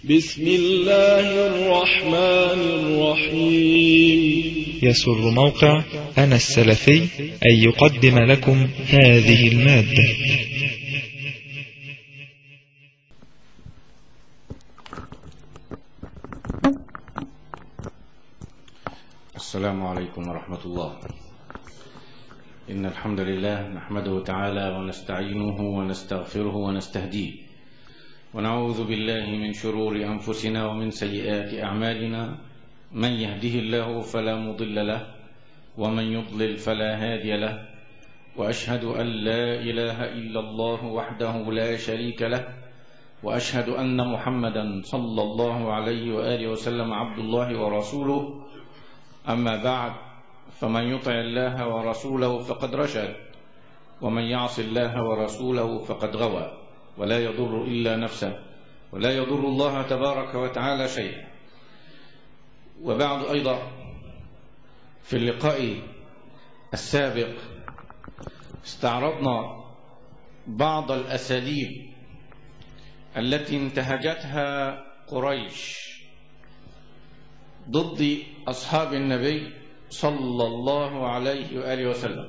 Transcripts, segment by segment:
بسم الله الرحمن الرحيم يسر موقع أنا السلفي أن يقدم لكم هذه المادة السلام عليكم ورحمة الله إن الحمد لله نحمده تعالى ونستعينه ونستغفره ونستهديه ونعوذ بالله من شرور أنفسنا ومن سيئات أعمالنا من يهده الله فلا مضل له ومن يضلل فلا هادي له وأشهد أن لا إله إلا الله وحده لا شريك له وأشهد أن محمدا صلى الله عليه وآله وسلم عبد الله ورسوله أما بعد فمن يطع الله ورسوله فقد رشد ومن يعص الله ورسوله فقد غوى ولا يضر إلا نفسه ولا يضر الله تبارك وتعالى شيئا وبعد أيضا في اللقاء السابق استعرضنا بعض الأساليب التي انتهجتها قريش ضد أصحاب النبي صلى الله عليه وآله وسلم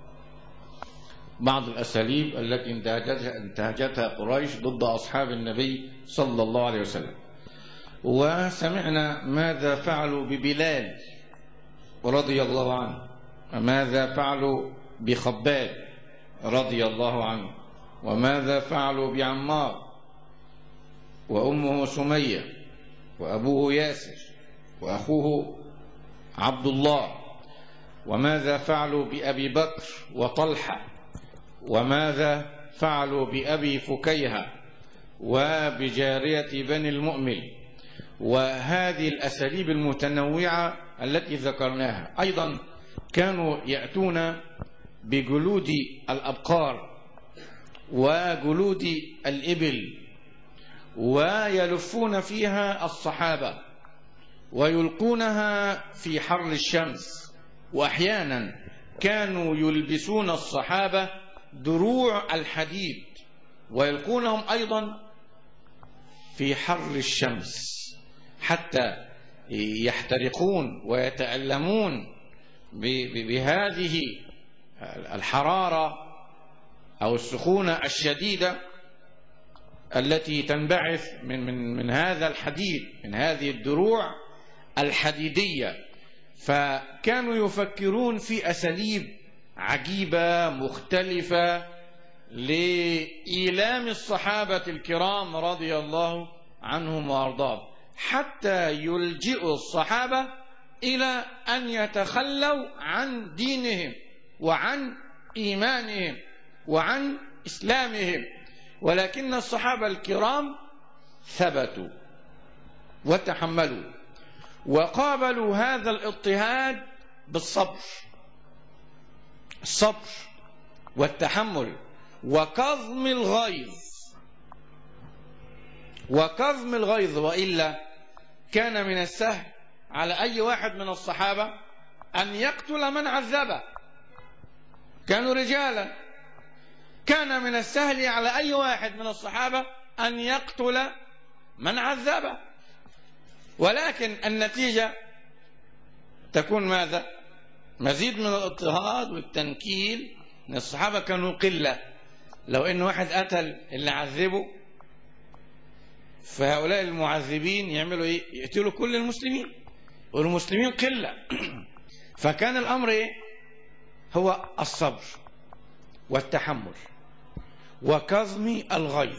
بعض الأساليب التي انتهجتها, انتهجتها قريش ضد أصحاب النبي صلى الله عليه وسلم وسمعنا ماذا فعلوا ببلال رضي الله عنه وماذا فعلوا بخباب رضي الله عنه وماذا فعلوا بعمار وأمه سمية وأبوه ياسر وأخوه عبد الله وماذا فعلوا بأبي بكر وطلحة وماذا فعلوا بأبي فكيهة وبجارية بني المؤمن وهذه الأساليب المتنوعة التي ذكرناها أيضا كانوا يأتون بجلود الأبقار وجلود الإبل ويلفون فيها الصحابة ويلقونها في حر الشمس وأحيانا كانوا يلبسون الصحابة دروع الحديد ويلقونهم أيضا في حر الشمس حتى يحترقون ويتألمون بهذه الحرارة أو السخونة الشديدة التي تنبعث من من من هذا الحديد من هذه الدروع الحديدية فكانوا يفكرون في أساليب عجيبة مختلفة لإيلام الصحابة الكرام رضي الله عنهم وأرضاهم حتى يلجئوا الصحابة إلى أن يتخلوا عن دينهم وعن إيمانهم وعن إسلامهم ولكن الصحابة الكرام ثبتوا وتحملوا وقابلوا هذا الاضطهاد بالصبر الصبر والتحمل وكظم الغيظ وكظم الغيظ وإلا كان من السهل على أي واحد من الصحابة أن يقتل من عذبه كانوا رجالا كان من السهل على أي واحد من الصحابة أن يقتل من عذبه ولكن النتيجة تكون ماذا مزيد من الاضطهاد والتنكيل ان الصحابة كانوا قلة لو ان واحد قتل اللي عذبه فهؤلاء المعذبين يعملوا ايه يقتلوا كل المسلمين والمسلمين قلة فكان الامر ايه هو الصبر والتحمل وكظم الغيظ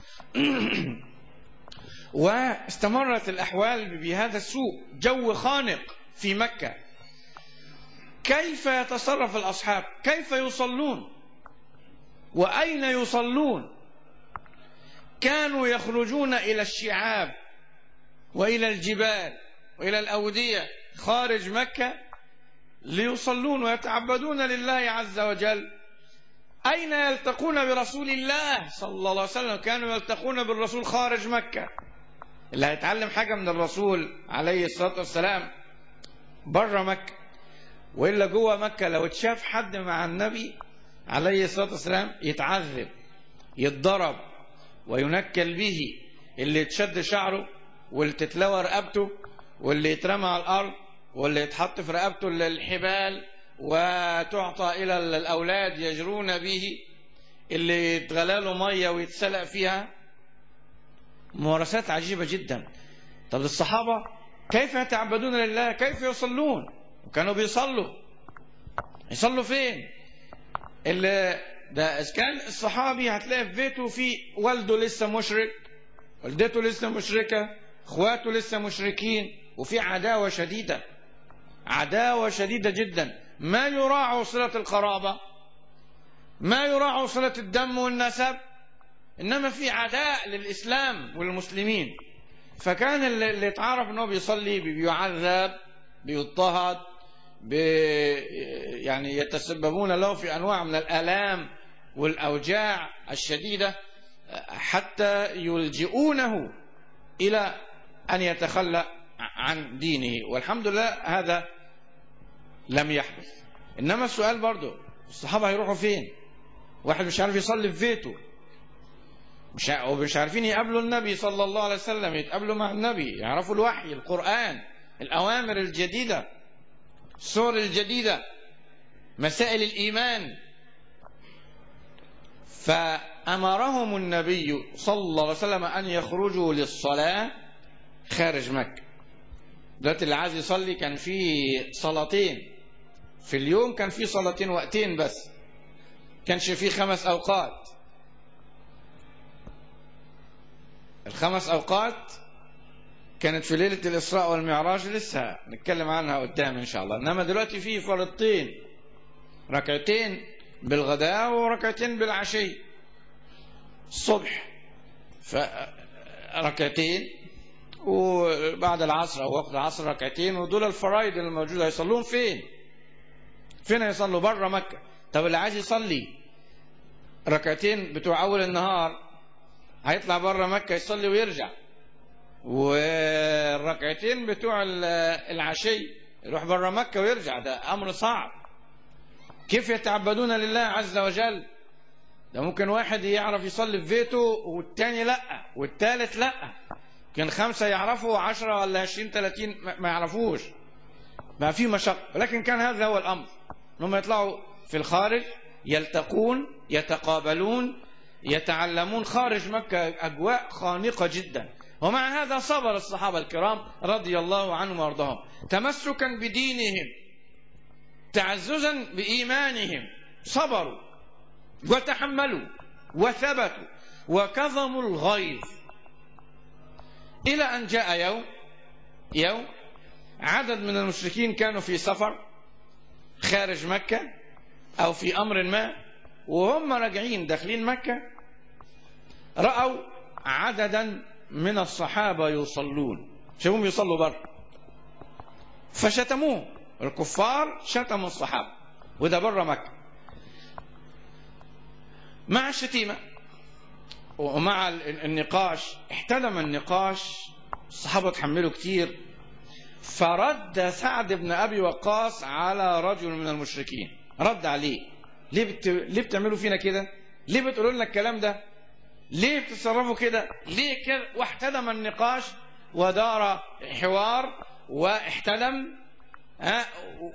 واستمرت الأحوال بهذا السوء جو خانق في مكة كيف يتصرف الأصحاب كيف يصلون وأين يصلون كانوا يخرجون إلى الشعاب وإلى الجبال وإلى الأودية خارج مكة ليصلون ويتعبدون لله عز وجل أين يلتقون برسول الله صلى الله عليه وسلم كانوا يلتقون بالرسول خارج مكة اللي هيتعلم حاجة من الرسول عليه الصلاة والسلام بره مكة وإلا جوه مكة لو اتشاف حد مع النبي عليه الصلاة والسلام يتعذب يتضرب وينكل به اللي يتشد شعره واللي تتلوى رقبته واللي يترمى على الأرض واللي يتحط في رقبته الحبال وتعطى إلى الأولاد يجرون به اللي يتغلى له مية ويتسلق فيها ممارسات عجيبة جدا طب الصحابة كيف يتعبدون لله كيف يصلون وكانوا بيصلوا يصلوا فين اللي ده إذا كان الصحابي هتلاقي في بيته في والده لسه مشرك والدته لسه مشركة اخواته لسه مشركين وفي عداوة شديدة عداوة شديدة جدا ما يراعوا صلة القرابة ما يراعوا صلة الدم والنسب إنما في عداء للإسلام والمسلمين فكان اللي يتعرف أنه بيصلي بيعذب بيضطهد بي يعني يتسببون له في أنواع من الآلام والأوجاع الشديدة حتى يلجئونه إلى أن يتخلى عن دينه والحمد لله هذا لم يحدث إنما السؤال برضو الصحابة هيروحوا فين واحد مش عارف يصلي في بيته مش ومش عارفين يقابلوا النبي صلى الله عليه وسلم يتقابلوا مع النبي يعرفوا الوحي القرآن الأوامر الجديدة السور الجديدة مسائل الإيمان فأمرهم النبي صلى الله عليه وسلم أن يخرجوا للصلاة خارج مكة دلوقتي اللي عايز يصلي كان في صلاتين في اليوم كان في صلاتين وقتين بس كانش في خمس أوقات الخمس أوقات كانت في ليلة الإسراء والمعراج لسه نتكلم عنها قدام إن شاء الله إنما دلوقتي في فرضتين ركعتين بالغداء وركعتين بالعشي الصبح فركعتين وبعد العصر أو وقت العصر ركعتين ودول الفرائض الموجودة يصلون فين فين يصلوا بره مكة طب اللي عايز يصلي ركعتين بتوع أول النهار هيطلع بره مكة يصلي ويرجع والركعتين بتوع العشي يروح بره مكة ويرجع ده أمر صعب كيف يتعبدون لله عز وجل ده ممكن واحد يعرف يصلي في بيته والتاني لا والتالت لا كان خمسة يعرفوا عشرة ولا عشرين تلاتين ما يعرفوش ما في مشقة لكن كان هذا هو الأمر انهم يطلعوا في الخارج يلتقون يتقابلون يتعلمون خارج مكة أجواء خانقة جدا ومع هذا صبر الصحابة الكرام رضي الله عنهم وارضاهم تمسكا بدينهم تعززا بإيمانهم صبروا وتحملوا وثبتوا وكظموا الغيظ إلى أن جاء يوم يوم عدد من المشركين كانوا في سفر خارج مكة أو في أمر ما وهم راجعين داخلين مكة رأوا عددا من الصحابة يصلون شافوهم يصلوا بره فشتموه الكفار شتموا الصحابة وده بره مكة مع الشتيمة ومع النقاش احتدم النقاش الصحابة تحملوا كتير فرد سعد بن أبي وقاص على رجل من المشركين رد عليه ليه, بت... ليه بتعملوا فينا كده ليه بتقولوا لنا الكلام ده ليه بتتصرفوا كده ليه كده واحتدم النقاش ودار حوار واحتدم ها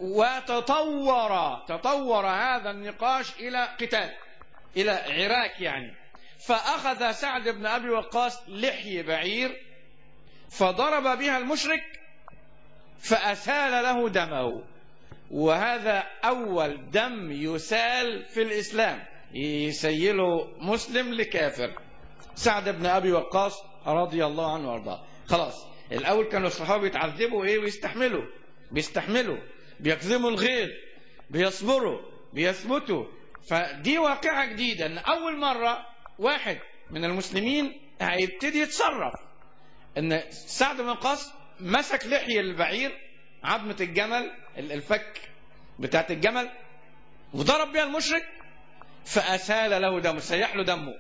وتطور تطور هذا النقاش إلى قتال إلى عراك يعني فأخذ سعد بن أبي وقاص لحي بعير فضرب بها المشرك فأسال له دمه وهذا أول دم يسال في الإسلام يسيله مسلم لكافر سعد بن أبي وقاص رضي الله عنه وارضاه خلاص الأول كانوا الصحابة يتعذبوا إيه ويستحملوا بيستحملوا بيكظموا الغيظ بيصبروا بيثبتوا فدي واقعة جديدة ان اول مرة واحد من المسلمين هيبتدي يتصرف ان سعد بن وقاص مسك لحية البعير عظمة الجمل الفك بتاعت الجمل وضرب بها المشرك فأسال له دم سيح له دمه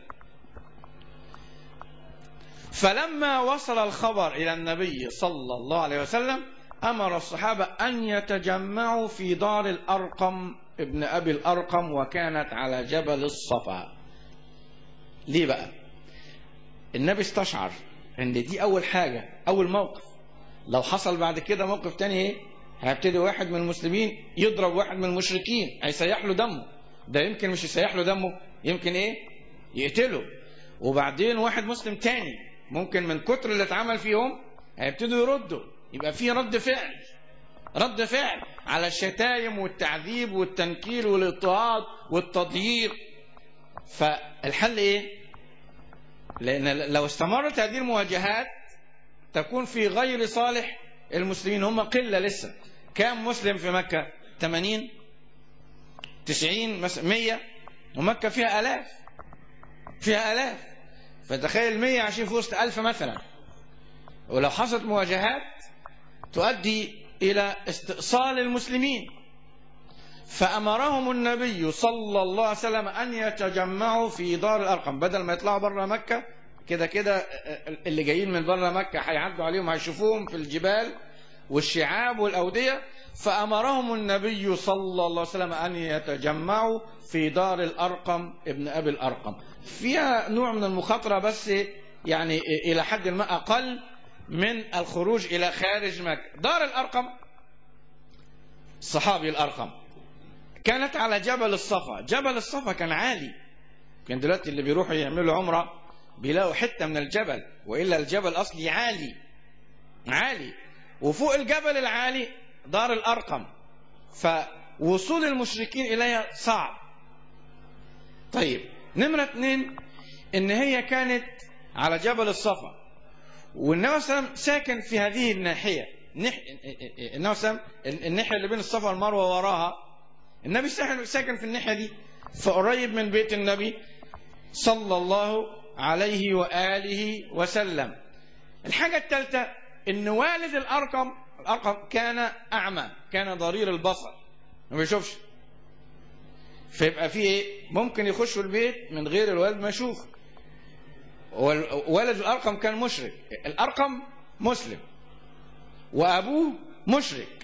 فلما وصل الخبر إلى النبي صلى الله عليه وسلم أمر الصحابة أن يتجمعوا في دار الأرقم ابن أبي الأرقم وكانت على جبل الصفا ليه بقى النبي استشعر ان دي اول حاجة اول موقف لو حصل بعد كده موقف تاني ايه هيبتدي واحد من المسلمين يضرب واحد من المشركين هيسيح له دمه ده يمكن مش يسيح له دمه يمكن ايه يقتله وبعدين واحد مسلم تاني ممكن من كتر اللي اتعمل فيهم هيبتدوا يردوا يبقى في رد فعل رد فعل على الشتايم والتعذيب والتنكيل والاضطهاد والتضييق فالحل ايه لان لو استمرت هذه المواجهات تكون في غير صالح المسلمين هم قله لسه كام مسلم في مكه 80 90 مثلا 100 ومكه فيها الاف فيها الاف فتخيل 100 عايشين في وسط 1000 مثلا ولو حصلت مواجهات تؤدي إلى استئصال المسلمين فأمرهم النبي صلى الله عليه وسلم أن يتجمعوا في دار الأرقم بدل ما يطلعوا بره مكة كده كده اللي جايين من بره مكة هيعدوا عليهم هيشوفوهم في الجبال والشعاب والأودية فأمرهم النبي صلى الله عليه وسلم أن يتجمعوا في دار الأرقم ابن أبي الأرقم فيها نوع من المخاطرة بس يعني إلى حد ما أقل من الخروج إلى خارج مكة دار الأرقم صحابي الأرقم كانت على جبل الصفا جبل الصفا كان عالي كان دلوقتي اللي بيروحوا يعملوا عمرة بيلاقوا حتة من الجبل وإلا الجبل أصلي عالي عالي وفوق الجبل العالي دار الأرقم فوصول المشركين إليها صعب طيب نمرة اتنين إن هي كانت على جبل الصفا والنبي صلى الله عليه وسلم ساكن في هذه الناحية نح... النبي صلى الله عليه وسلم الناحية اللي بين الصفا والمروة وراها النبي ساكن في الناحية دي فقريب من بيت النبي صلى الله عليه وآله وسلم الحاجة الثالثة ان والد الأرقم الأرقم كان أعمى كان ضرير البصر ما بيشوفش فيبقى في ايه ممكن يخشوا البيت من غير الوالد ما يشوف ولد الأرقم كان مشرك الأرقم مسلم وأبوه مشرك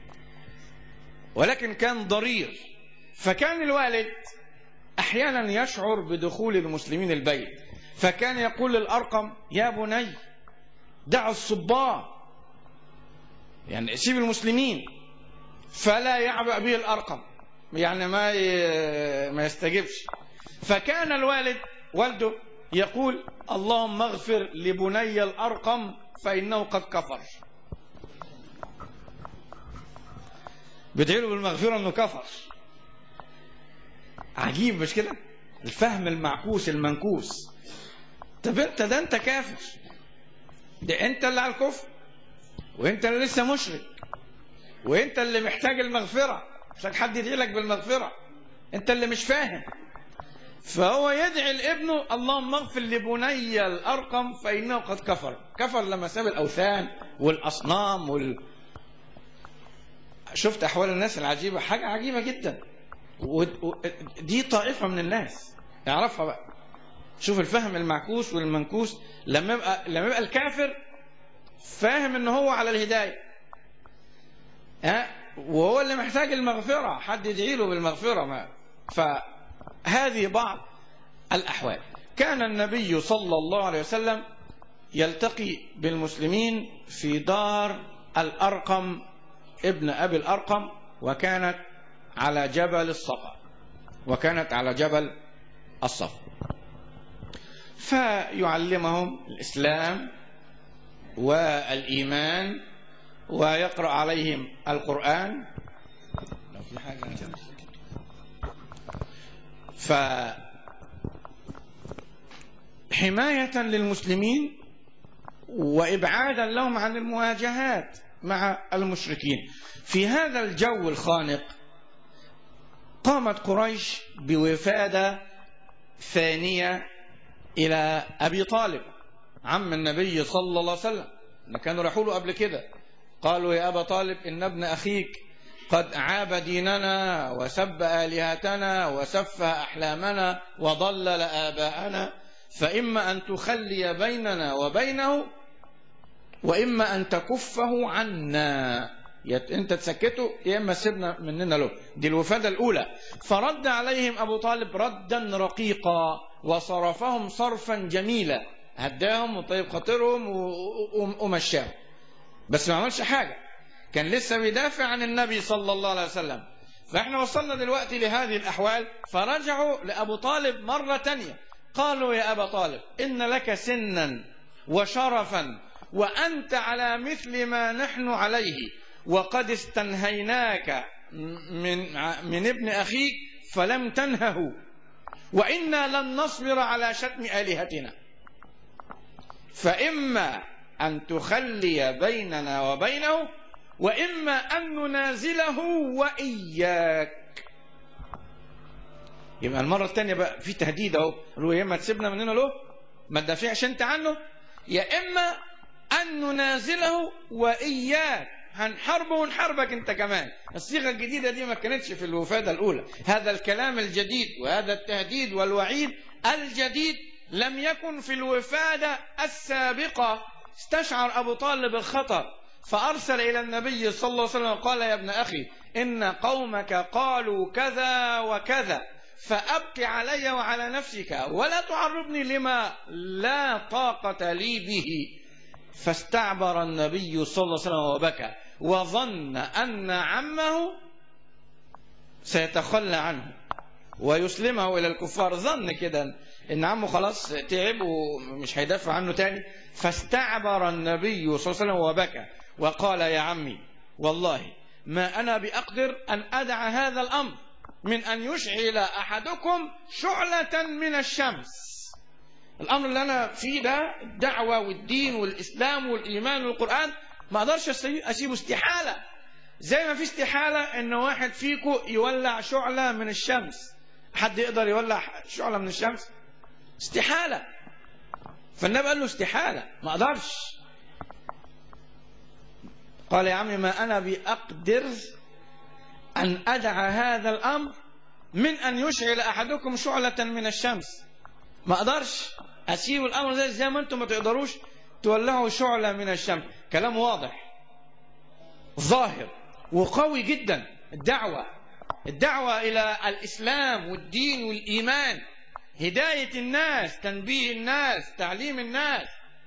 ولكن كان ضرير فكان الوالد أحيانا يشعر بدخول المسلمين البيت فكان يقول للأرقم يا بني دعوا الصباح يعني سيب المسلمين فلا يعبأ به الأرقم يعني ما ما يستجبش فكان الوالد والده يقول اللهم اغفر لبني الأرقم فإنه قد كفر بيدعي له بالمغفرة انه كفر عجيب مش كده الفهم المعكوس المنكوس طب انت ده انت كافر ده انت اللي على الكفر وانت اللي لسه مشرك وانت اللي محتاج المغفرة عشان حد يدعي لك بالمغفرة انت اللي مش فاهم فهو يدعي لابنه اللهم اغفر لبني الارقم فانه قد كفر كفر لما ساب الاوثان والاصنام وال شفت احوال الناس العجيبه حاجه عجيبه جدا ودي طائفه من الناس اعرفها بقى شوف الفهم المعكوس والمنكوس لما يبقى لما يبقى الكافر فاهم ان هو على الهدايه ها وهو اللي محتاج المغفره حد يدعي له بالمغفره ما فهذه بعض الاحوال كان النبي صلى الله عليه وسلم يلتقي بالمسلمين في دار الارقم ابن أبي الأرقم وكانت على جبل الصفا وكانت على جبل الصفا فيعلمهم الإسلام والإيمان ويقرأ عليهم القرآن لو في حاجة ف حماية للمسلمين وإبعادا لهم عن المواجهات مع المشركين في هذا الجو الخانق قامت قريش بوفادة ثانية إلى أبي طالب عم النبي صلى الله عليه وسلم كانوا راحوا له قبل كده قالوا يا أبا طالب إن ابن أخيك قد عاب ديننا وسب آلهتنا وسفه أحلامنا وضلل آباءنا فإما أن تخلي بيننا وبينه وإما أن تكفه عنا أنت تسكته يا إما سيبنا مننا له دي الوفادة الأولى فرد عليهم أبو طالب ردا رقيقا وصرفهم صرفا جميلا هداهم وطيب خاطرهم و- و- ومشاهم بس ما عملش حاجة كان لسه بيدافع عن النبي صلى الله عليه وسلم فاحنا وصلنا دلوقتي لهذه الأحوال فرجعوا لأبو طالب مرة تانية قالوا يا أبا طالب إن لك سنا وشرفا وأنت على مثل ما نحن عليه وقد استنهيناك من من ابن أخيك فلم تنهه وإنا لن نصبر على شتم آلهتنا فإما أن تخلي بيننا وبينه وإما أن ننازله وإياك يبقى المرة الثانية بقى في تهديد أهو قالوا يا إما تسيبنا مننا له ما تدافعش أنت عنه يا إما أن ننازله وإياك هنحاربه ونحاربك أنت كمان الصيغة الجديدة دي ما كانتش في الوفادة الأولى هذا الكلام الجديد وهذا التهديد والوعيد الجديد لم يكن في الوفادة السابقة استشعر أبو طالب الخطر فأرسل إلى النبي صلى الله عليه وسلم قال يا ابن أخي إن قومك قالوا كذا وكذا فأبق علي وعلى نفسك ولا تعرضني لما لا طاقة لي به فاستعبر النبي صلى الله عليه وسلم وبكى وظن أن عمه سيتخلى عنه ويسلمه إلى الكفار ظن كده إن عمه خلاص تعب ومش هيدافع عنه تاني فاستعبر النبي صلى الله عليه وسلم وبكى وقال يا عمي والله ما أنا بأقدر أن أدع هذا الأمر من أن يشعل أحدكم شعلة من الشمس الأمر اللي أنا فيه ده الدعوة والدين والإسلام والإيمان والقرآن ما أقدرش أسيبه استحالة زي ما في استحالة إن واحد فيكم يولع شعلة من الشمس حد يقدر يولع شعلة من الشمس استحالة فالنبي قال له استحالة ما أقدرش قال يا عمي ما أنا بأقدر أن أدع هذا الأمر من أن يشعل أحدكم شعلة من الشمس ما أقدرش أسيب الأمر زي زي ما أنتم ما تقدروش تولعوا شعلة من الشمس كلام واضح ظاهر وقوي جدا الدعوة الدعوة إلى الإسلام والدين والإيمان هداية الناس تنبيه الناس تعليم الناس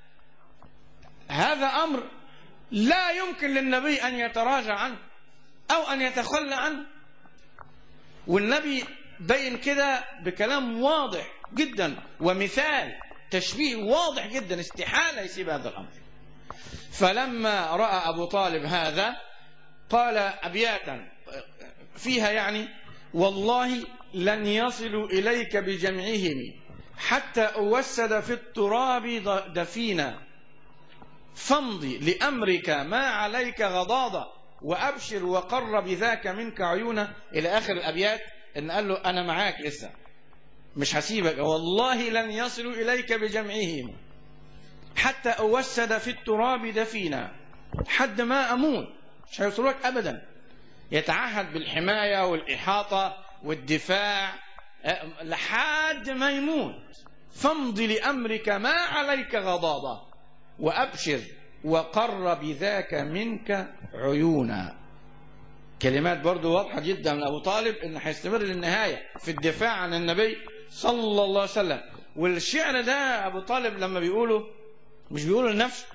هذا أمر لا يمكن للنبي أن يتراجع عنه أو أن يتخلى عنه والنبي بين كده بكلام واضح جدا ومثال تشبيه واضح جدا استحالة يسيب هذا الأمر فلما رأى أبو طالب هذا قال أبياتا فيها يعني والله لن يصلوا إليك بجمعهم حتى أوسد في التراب دفينا فامضي لأمرك ما عليك غضاضة وأبشر وقر بذاك منك عيونا إلى آخر الأبيات إن قال له أنا معاك لسه مش هسيبك والله لن يصلوا إليك بجمعهم حتى أوسد في التراب دفينا حد ما أموت مش هيوصلوك أبدا يتعهد بالحماية والإحاطة والدفاع لحد ما يموت فامضي لأمرك ما عليك غضاضة وأبشر وقر بذاك منك عيونا كلمات برضو واضحة جدا من أبو طالب إنه هيستمر للنهاية في الدفاع عن النبي صلى الله عليه وسلم والشعر ده أبو طالب لما بيقوله مش بيقوله لنفسه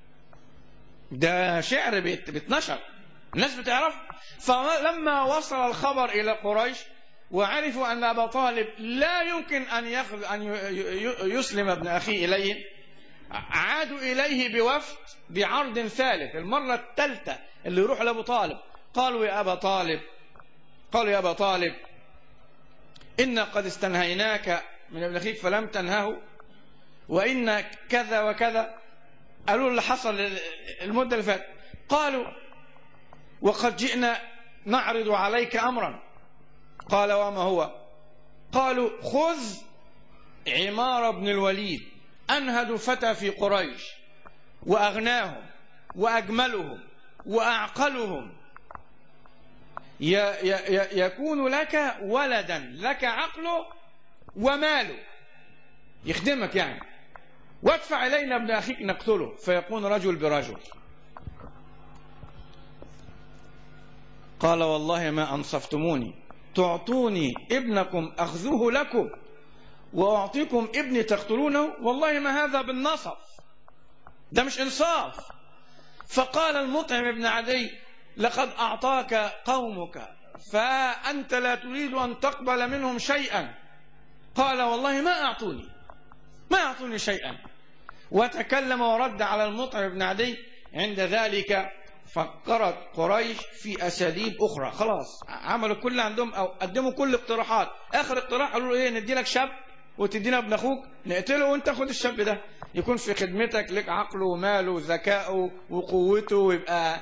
ده شعر بيتنشر الناس بتعرف فلما وصل الخبر إلى قريش وعرفوا أن أبا طالب لا يمكن أن يخذ أن يسلم ابن أخيه إليه عادوا إليه بوفد بعرض ثالث المرة الثالثة اللي يروح لأبو طالب قالوا يا أبا طالب قالوا يا أبا طالب إنا قد استنهيناك من ابن أخيك فلم تنهه وإن كذا وكذا قالوا اللي حصل المدة اللي فاتت قالوا وقد جئنا نعرض عليك أمرا قال وما هو قالوا خذ عمار بن الوليد أنهد فتى في قريش وأغناهم وأجملهم وأعقلهم يكون لك ولدا لك عقله وماله يخدمك يعني وادفع إلينا ابن أخيك نقتله فيكون رجل برجل قال والله ما أنصفتموني تعطوني ابنكم أخذوه لكم وأعطيكم ابني تقتلونه والله ما هذا بالنصف ده مش إنصاف فقال المطعم بن عدي لقد أعطاك قومك فأنت لا تريد أن تقبل منهم شيئا قال والله ما أعطوني ما أعطوني شيئا وتكلم ورد على المطعم بن عدي عند ذلك فكرت قريش في أساليب أخرى خلاص عملوا كل عندهم أو قدموا كل اقتراحات آخر اقتراح قالوا له إيه ندي لك شاب وتدينا ابن أخوك نقتله وأنت خد الشاب ده يكون في خدمتك لك عقله وماله وذكائه وقوته ويبقى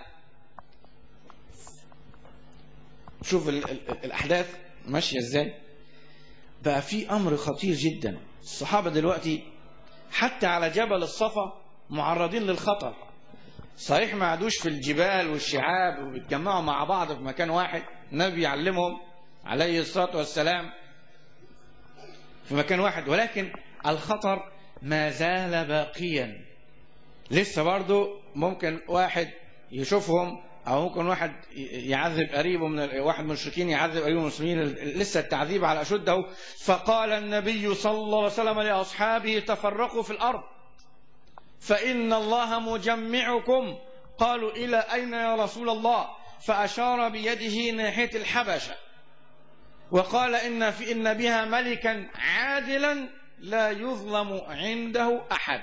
شوف ال ال الأحداث ماشية إزاي بقى في أمر خطير جدا الصحابة دلوقتي حتى على جبل الصفا معرضين للخطر صحيح ما عادوش في الجبال والشعاب وبيتجمعوا مع بعض في مكان واحد النبي يعلمهم عليه الصلاة والسلام في مكان واحد ولكن الخطر ما زال باقيا لسه برضه ممكن واحد يشوفهم او ممكن واحد يعذب قريبه من واحد من المشركين يعذب قريبه من المسلمين لسه التعذيب على اشده فقال النبي صلى الله عليه وسلم لاصحابه تفرقوا في الارض فان الله مجمعكم قالوا الى اين يا رسول الله فاشار بيده ناحيه الحبشه وقال ان في ان بها ملكا عادلا لا يظلم عنده احد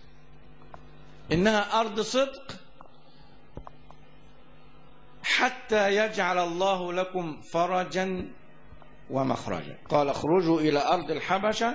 انها ارض صدق حتى يجعل الله لكم فرجا ومخرجا قال اخرجوا إلى أرض الحبشة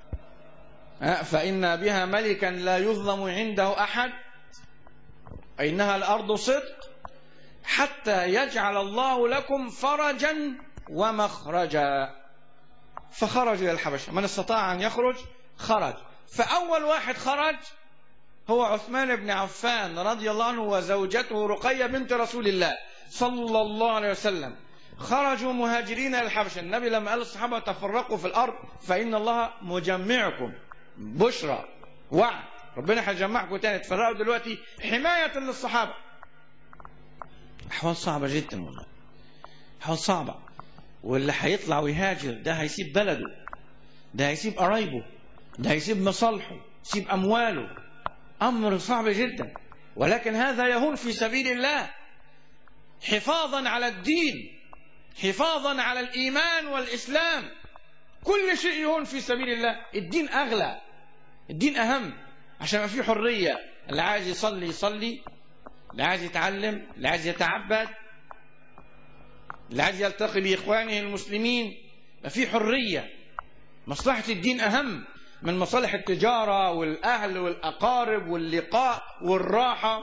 فإن بها ملكا لا يظلم عنده أحد إنها الأرض صدق حتى يجعل الله لكم فرجا ومخرجا فخرج إلى الحبشة من استطاع أن يخرج خرج فأول واحد خرج هو عثمان بن عفان رضي الله عنه وزوجته رقية بنت رسول الله صلى الله عليه وسلم خرجوا مهاجرين إلى الحبشة النبي لما قال الصحابة تفرقوا في الأرض فإن الله مجمعكم بشرى وعد ربنا هيجمعكم تاني تفرقوا دلوقتي حماية للصحابة أحوال صعبة جدا والله أحوال صعبة واللي هيطلع ويهاجر ده هيسيب بلده ده هيسيب قرايبه ده هيسيب مصالحه يسيب أمواله أمر صعب جدا ولكن هذا يهون في سبيل الله حفاظا على الدين حفاظا على الإيمان والإسلام كل شيء يهون في سبيل الله الدين أغلى الدين أهم عشان ما في حرية اللي عايز يصلي يصلي اللي عايز يتعلم اللي عايز يتعبد اللي عايز يلتقي بإخوانه المسلمين ما في حرية مصلحة الدين أهم من مصالح التجارة والأهل والأقارب واللقاء والراحة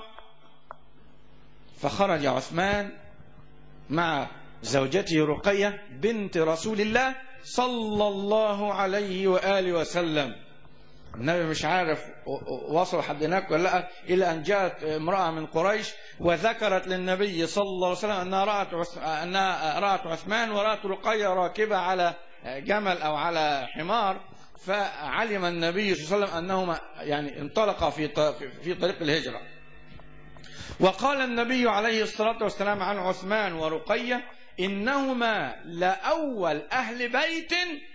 فخرج عثمان مع زوجته رقية بنت رسول الله صلى الله عليه وآله وسلم النبي مش عارف وصل حد هناك ولا لا إلى أن جاءت امرأة من قريش وذكرت للنبي صلى الله عليه وسلم أنها رأت عث... أنها رأت عثمان ورأت رقية راكبة على جمل أو على حمار فعلم النبي صلى الله عليه وسلم أنهما يعني انطلقا في في طريق الهجرة وقال النبي عليه الصلاة والسلام عن عثمان ورقية إنهما لأول أهل بيت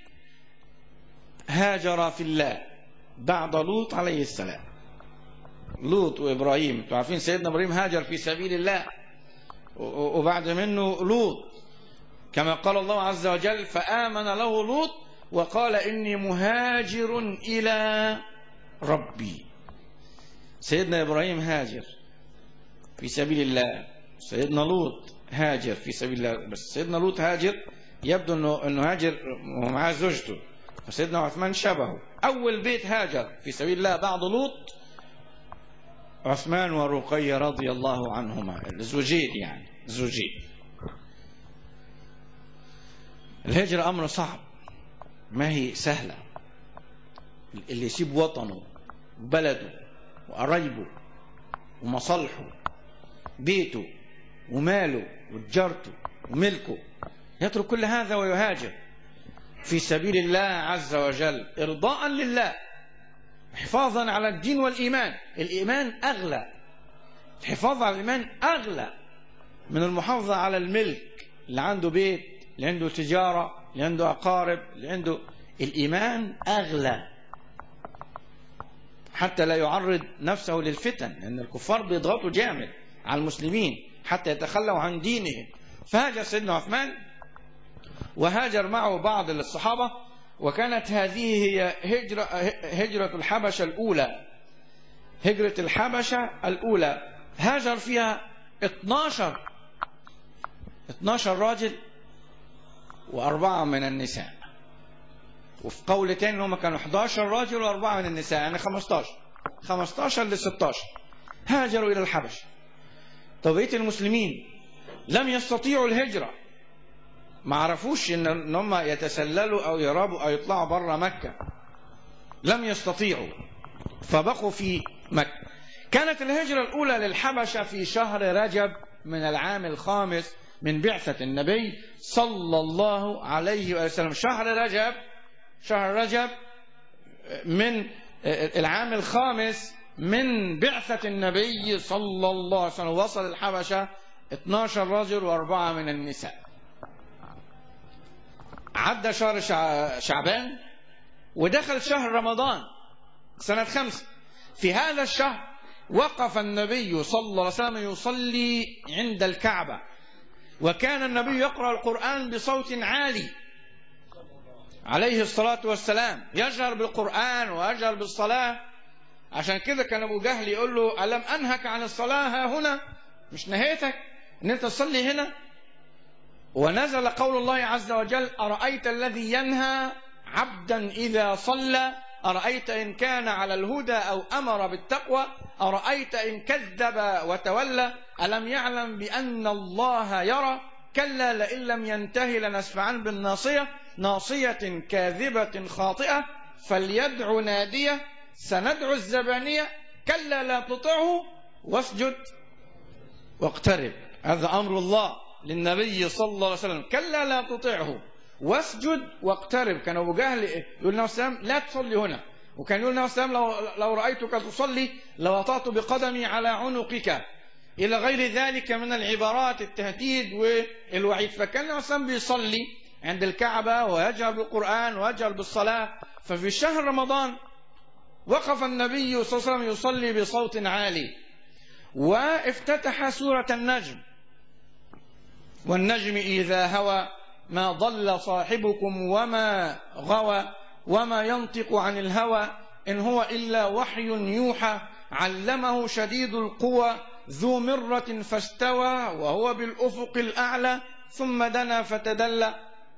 هاجر في الله بعد لوط عليه السلام لوط وإبراهيم انتوا عارفين سيدنا إبراهيم هاجر في سبيل الله وبعد منه لوط كما قال الله عز وجل فآمن له لوط وقال إني مهاجر إلى ربي سيدنا إبراهيم هاجر في سبيل الله سيدنا لوط هاجر في سبيل الله بس سيدنا لوط هاجر يبدو انه انه هاجر ومعاه زوجته فسيدنا عثمان شبهه اول بيت هاجر في سبيل الله بعد لوط عثمان ورقية رضي الله عنهما الزوجين يعني زوجين الهجرة امر صعب ما هي سهلة اللي يسيب وطنه وبلده وقرايبه ومصالحه بيته وماله وتجارته وملكه يترك كل هذا ويهاجر في سبيل الله عز وجل إرضاء لله حفاظا على الدين والإيمان الإيمان أغلى الحفاظ على الإيمان أغلى من المحافظة على الملك اللي عنده بيت اللي عنده تجارة اللي عنده أقارب اللي عنده الإيمان أغلى حتى لا يعرض نفسه للفتن لأن الكفار بيضغطوا جامد على المسلمين حتى يتخلوا عن دينهم فهاجر سيدنا عثمان وهاجر معه بعض الصحابة وكانت هذه هي هجرة, هجرة الحبشة الأولى هجرة الحبشة الأولى هاجر فيها 12 12 راجل وأربعة من النساء وفي قول تاني هم كانوا 11 راجل وأربعة من النساء يعني 15 15 ل 16 هاجروا إلى الحبشة طب بقية المسلمين لم يستطيعوا الهجرة ما عرفوش ان إن هم يتسللوا او يرابوا او يطلعوا بره مكة لم يستطيعوا فبقوا في مكة كانت الهجرة الأولى للحبشة في شهر رجب من العام الخامس من بعثة النبي صلى الله عليه وسلم شهر رجب شهر رجب من العام الخامس من بعثة النبي صلى الله عليه وسلم وصل الحبشة 12 رجل وأربعة من النساء عدى شهر شع- شعبان ودخل شهر رمضان سنة خمسة في هذا الشهر وقف النبي صلى الله عليه وسلم يصلي عند الكعبة وكان النبي يقرأ القرآن بصوت عالي عليه الصلاة والسلام يجهر بالقرآن ويجهر بالصلاة عشان كده كان أبو جهل يقول له ألم أنهك عن الصلاة ها هنا مش نهيتك أن أنت تصلي هنا ونزل قول الله عز وجل أرأيت الذي ينهى عبدا إذا صلى أرأيت إن كان على الهدى أو أمر بالتقوى أرأيت إن كذب وتولى ألم يعلم بأن الله يرى كلا لئن لم ينتهي لنسفعا بالناصية ناصية كاذبة خاطئة فليدع نادية سندعو الزبانية كلا لا تطعه واسجد واقترب هذا أمر الله للنبي صلى الله عليه وسلم كلا لا تطعه واسجد واقترب كان أبو جهل يقول له السلام لا تصلي هنا وكان يقول له السلام لو, لو رأيتك تصلي لوطأت بقدمي على عنقك إلى غير ذلك من العبارات التهديد والوعيد فكان السلام بيصلي عند الكعبة ويجهر بالقرآن ويجهر بالصلاة ففي شهر رمضان وقف النبي صلى الله عليه وسلم يصلي بصوت عالي وافتتح سورة النجم والنجم إذا هوى ما ضل صاحبكم وما غوى وما ينطق عن الهوى إن هو إلا وحي يوحى علمه شديد القوى ذو مرة فاستوى وهو بالأفق الأعلى ثم دنا فتدلى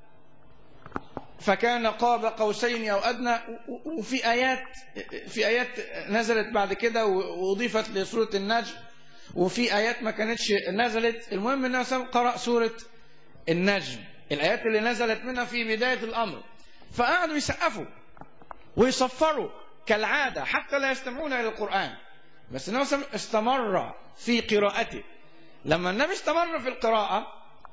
فكان قاب قوسين أو أدنى وفي آيات في آيات نزلت بعد كده وأضيفت لسورة النجم وفي آيات ما كانتش نزلت المهم أنه قرأ سورة النجم الآيات اللي نزلت منها في بداية الأمر فقعدوا يسقفوا ويصفروا كالعادة حتى لا يستمعون إلى القرآن بس النبي استمر في قراءته لما النبي استمر في القراءة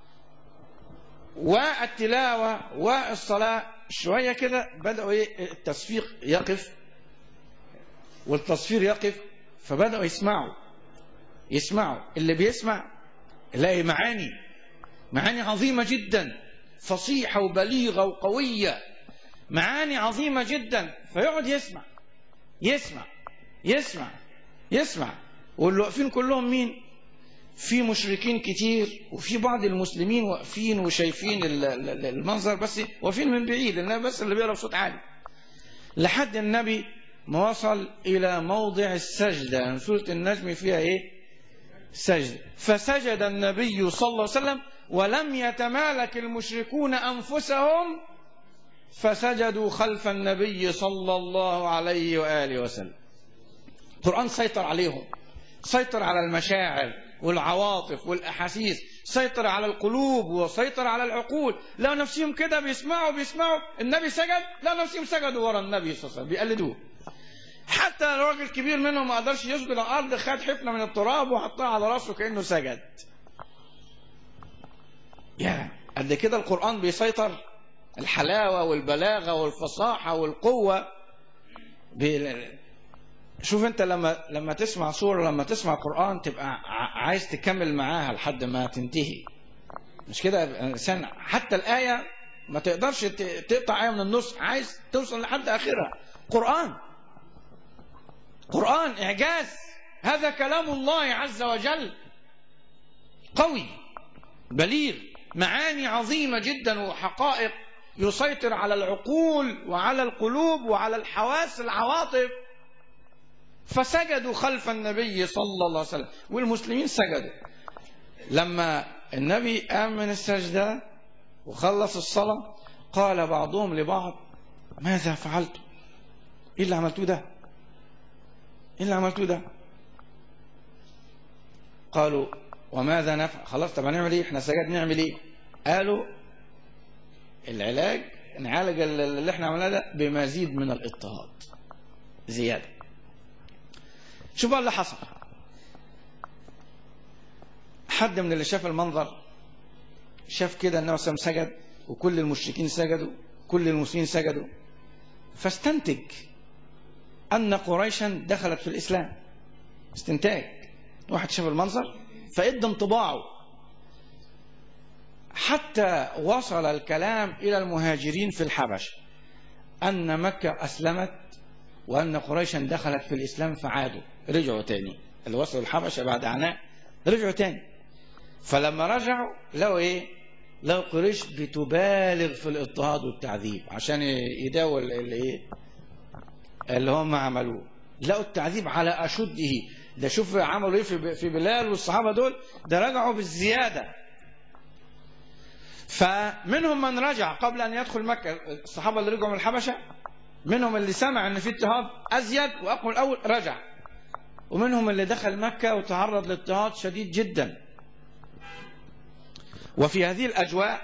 والتلاوة والصلاة شوية كده بدأوا التصفيق يقف والتصفير يقف فبدأوا يسمعوا يسمعوا اللي بيسمع يلاقي معاني معاني عظيمة جدا فصيحة وبليغة وقوية معاني عظيمة جدا فيقعد يسمع يسمع يسمع يسمع واللي واقفين كلهم مين في مشركين كتير وفي بعض المسلمين واقفين وشايفين المنظر بس واقفين من بعيد النبي بس اللي بيقرا بصوت عالي لحد النبي ما وصل الى موضع السجده يعني سوره النجم فيها ايه سجد فسجد النبي صلى الله عليه وسلم ولم يتمالك المشركون انفسهم فسجدوا خلف النبي صلى الله عليه واله وسلم القران سيطر عليهم سيطر على المشاعر والعواطف والاحاسيس سيطر على القلوب وسيطر على العقول لو نفسهم كده بيسمعوا بيسمعوا النبي سجد لا نفسهم سجدوا ورا النبي صلى الله عليه وسلم بيقلدوه حتى الراجل كبير منهم ما قدرش يسجد على الارض خد حفنه من التراب وحطها على راسه كانه سجد يا قد كده القران بيسيطر الحلاوه والبلاغه والفصاحه والقوه بي... شوف انت لما لما تسمع سوره لما تسمع قران تبقى عايز تكمل معاها لحد ما تنتهي مش كده الانسان حتى الايه ما تقدرش ت- تقطع آية من النص عايز توصل لحد آخرها قرآن قرآن إعجاز هذا كلام الله عز وجل قوي بليغ معاني عظيمة جدا وحقائق يسيطر على العقول وعلى القلوب وعلى الحواس العواطف فسجدوا خلف النبي صلى الله عليه وسلم والمسلمين سجدوا لما النبي قام من السجدة وخلص الصلاة قال بعضهم لبعض ماذا فعلتم ايه اللي عملتوه ده ايه اللي عملتوه ده قالوا وماذا نفعل خلاص طب هنعمل ايه احنا سجد نعمل ايه قالوا العلاج نعالج اللي احنا عملناه ده بمزيد من الاضطهاد زيادة شوف بقى اللي حصل حد من اللي شاف المنظر شاف كده النبي صلى الله عليه وسلم سجد وكل المشركين سجدوا كل المسلمين سجدوا فاستنتج أن قريشا دخلت في الإسلام استنتاج واحد شاف المنظر فإدى انطباعه حتى وصل الكلام إلى المهاجرين في الحبش أن مكة أسلمت وأن قريشا دخلت في الإسلام فعادوا رجعوا تاني اللي وصلوا الحبشة بعد عناء رجعوا تاني فلما رجعوا لقوا إيه لقوا قريش بتبالغ في الاضطهاد والتعذيب عشان يداول الايه اللي هم عملوه لقوا التعذيب على أشده ده شوف عملوا ايه في في بلال والصحابة دول ده رجعوا بالزيادة فمنهم من رجع قبل أن يدخل مكة الصحابة اللي رجعوا من الحبشة منهم اللي سمع ان في اضطهاد ازيد واقوى الاول رجع ومنهم اللي دخل مكة وتعرض لاضطهاد شديد جدا وفي هذه الأجواء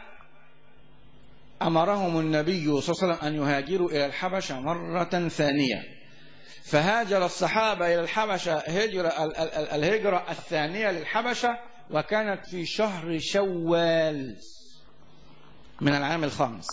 أمرهم النبي صلى الله عليه وسلم أن يهاجروا إلى الحبشة مرة ثانية فهاجر الصحابة إلى الحبشة هجرة الهجرة الثانية للحبشة وكانت في شهر شوال من العام الخامس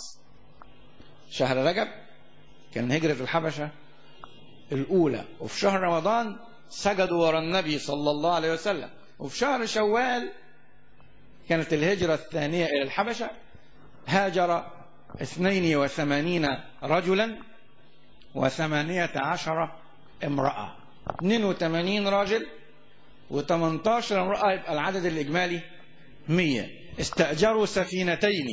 شهر رجب كان هجرة الحبشة الأولى وفي شهر رمضان سجدوا وراء النبي صلى الله عليه وسلم وفي شهر شوال كانت الهجرة الثانية إلى الحبشة هاجر 82 رجلا وثمانية عشر امرأة 82 راجل و18 امرأة يبقى العدد الإجمالي 100 استأجروا سفينتين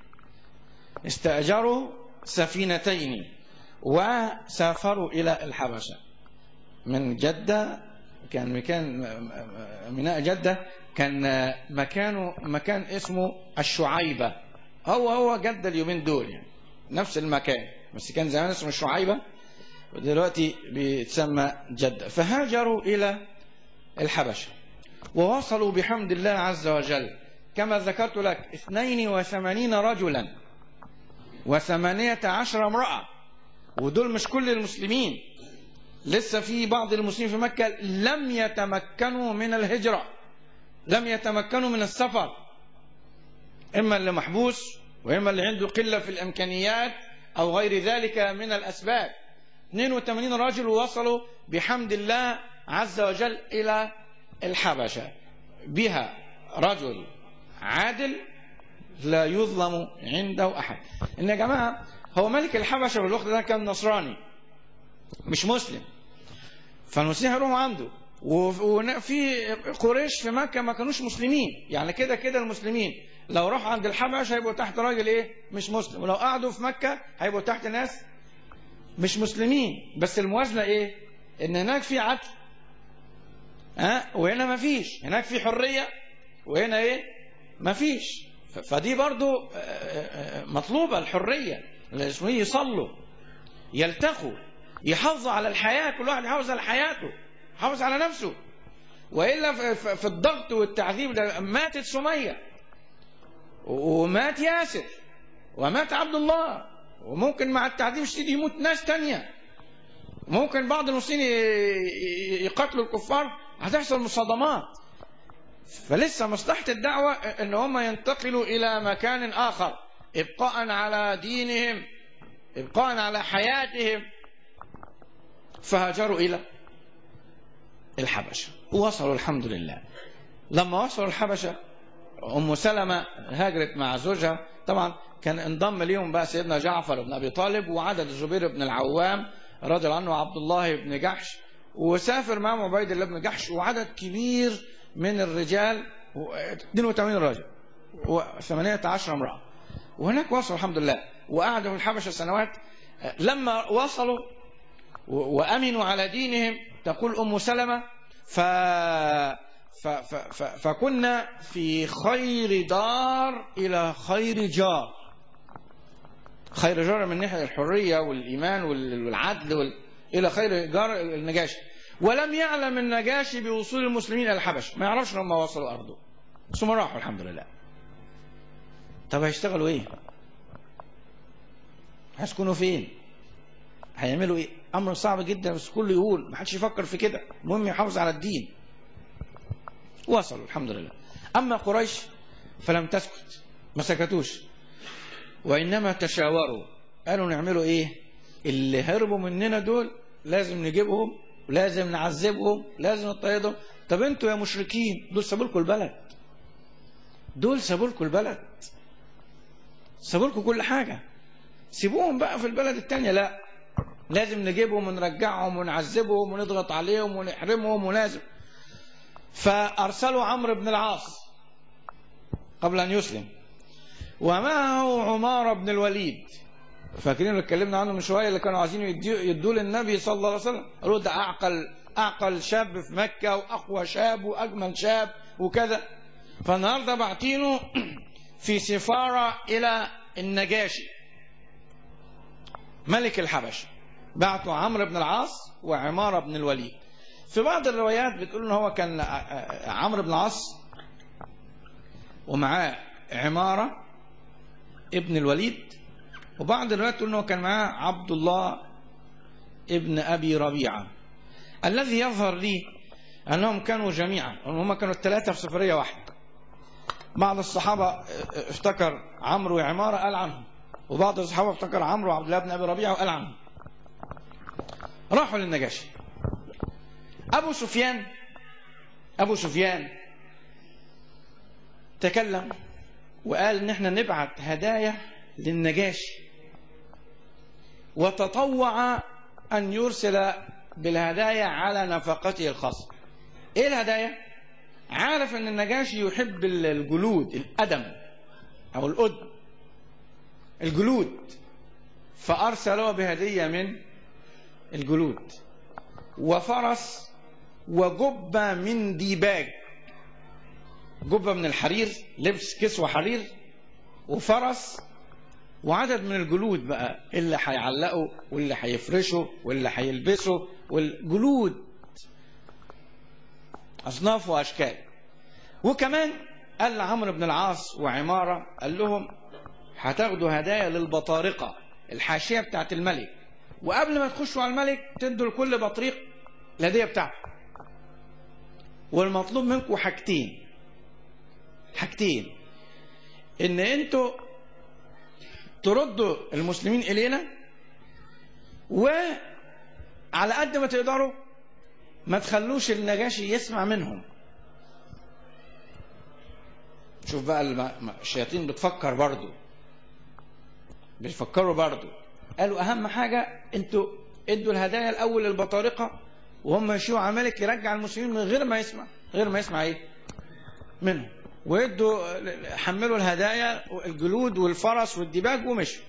استأجروا سفينتين وسافروا إلى الحبشة من جدة كان مكان ميناء جدة كان مكانه مكان اسمه الشعيبة هو هو جدة اليومين دول يعني نفس المكان بس كان زمان اسمه الشعيبة ودلوقتي بيتسمى جدة فهاجروا إلى الحبشة ووصلوا بحمد الله عز وجل كما ذكرت لك 82 رجلا وثمانية عشر امرأة ودول مش كل المسلمين لسه في بعض المسلمين في مكة لم يتمكنوا من الهجرة لم يتمكنوا من السفر إما اللي محبوس وإما اللي عنده قلة في الإمكانيات أو غير ذلك من الأسباب 82 رجل وصلوا بحمد الله عز وجل إلى الحبشة بها رجل عادل لا يظلم عنده أحد إن يا جماعة هو ملك الحبشة في الوقت ده كان نصراني مش مسلم فالمسلمين هيروحوا عنده وفي قريش في مكة ما كانوش مسلمين يعني كده كده المسلمين لو راحوا عند الحبش هيبقوا تحت راجل ايه مش مسلم ولو قعدوا في مكة هيبقوا تحت ناس مش مسلمين بس الموازنة ايه ان هناك في عدل ها أه؟ وهنا ما فيش هناك في حرية وهنا ايه ما فيش فدي برضو مطلوبة الحرية المسلمين يصلوا يلتقوا يحافظوا على الحياة كل واحد يحافظ على حياته يحافظ على نفسه وإلا في الضغط والتعذيب ده ماتت سمية ومات ياسر ومات عبد الله وممكن مع التعذيب الشديد يموت ناس تانية ممكن بعض المسلمين يقتلوا الكفار هتحصل مصادمات فلسه مصلحة الدعوة ان هم ينتقلوا الى مكان اخر ابقاء على دينهم ابقاء على حياتهم فهاجروا الى الحبشة ووصلوا الحمد لله لما وصلوا الحبشة ام سلمة هاجرت مع زوجها طبعا كان انضم ليهم بقى سيدنا جعفر بن ابي طالب وعدد الزبير بن العوام رضي الله عنه وعبد الله بن جحش وسافر معهم عبيد الله بن جحش وعدد كبير من الرجال و- 82 راجل و18 امراه وهناك وصلوا الحمد لله وقعدوا في الحبشه سنوات لما وصلوا و- وامنوا على دينهم تقول ام سلمه ف ف... ف... ف... فكنا في خير دار إلى خير جار خير جار من ناحية الحرية والإيمان وال- والعدل وال... إلى خير جار النجاشي ولم يعلم النجاشي بوصول المسلمين إلى الحبش ما يعرفش لما وصلوا أرضه ثم راحوا الحمد لله طب هيشتغلوا إيه هيسكنوا فين هيعملوا إيه أمر صعب جدا بس كله يقول ما حدش يفكر في كده المهم يحافظ على الدين وصلوا الحمد لله أما قريش فلم تسكت ما سكتوش وإنما تشاوروا قالوا نعملوا إيه اللي هربوا مننا دول لازم نجيبهم ولازم نعذبهم لازم نطيدهم طب انتوا يا مشركين دول سابوا لكم البلد دول سابوا لكم البلد سابوا لكم كل حاجة سيبوهم بقى في البلد التانية لا لازم نجيبهم ونرجعهم ونعذبهم ونضغط عليهم ونحرمهم ولازم فأرسلوا عمرو بن العاص قبل أن يسلم ومعه عمارة بن الوليد فاكرين اللي اتكلمنا عنه من شوية اللي كانوا عايزين يدوا يدوا للنبي صلى الله عليه وسلم قالوا ده أعقل أعقل شاب في مكة وأقوى شاب وأجمل شاب وكذا فالنهارده باعتينه في سفارة إلى النجاشي ملك الحبش بعتوا عمرو بن العاص وعمارة بن الوليد في بعض الروايات بتقول ان هو كان عمرو بن العاص ومعاه عمارة ابن الوليد وبعض الروايات تقول انه كان معاه عبد الله ابن ابي ربيعة الذي يظهر لي انهم كانوا جميعا هم كانوا الثلاثة في سفرية واحدة بعض الصحابة افتكر عمرو وعمارة قال عنهم وبعض الصحابة افتكر عمرو وعبد الله بن ابي ربيعة وقال عنهم راحوا للنجاشي أبو سفيان أبو سفيان تكلم وقال إن إحنا نبعت هدايا للنجاشي وتطوع أن يرسل بالهدايا على نفقته الخاصة إيه الهدايا؟ عارف إن النجاشي يحب الجلود الأدم أو الأدم الجلود فأرسلوا بهدية من الجلود وفرس وجبة من ديباج جبة من الحرير لبس كسوة حرير وفرس وعدد من الجلود بقى اللي هيعلقوا واللي هيفرشوا واللي هيلبسوا والجلود أصناف وأشكال وكمان قال لعمرو بن العاص وعمارة قال لهم هتاخدوا هدايا للبطارقة الحاشية بتاعت الملك وقبل ما تخشوا على الملك تدوا لكل بطريق الهدية بتاعته والمطلوب منكم حاجتين حاجتين ان انتوا تردوا المسلمين الينا وعلى قد ما تقدروا ما تخلوش النجاشي يسمع منهم شوف بقى الم- الشياطين بتفكر برضو بيفكروا برضو قالوا اهم حاجة انتوا ادوا الهدايا الاول للبطارقة وهم يشيعوا على الملك يرجع المسلمين من غير ما يسمع غير ما يسمع ايه منهم ويدوا حملوا الهدايا الجلود والفرس والديباج ومشوا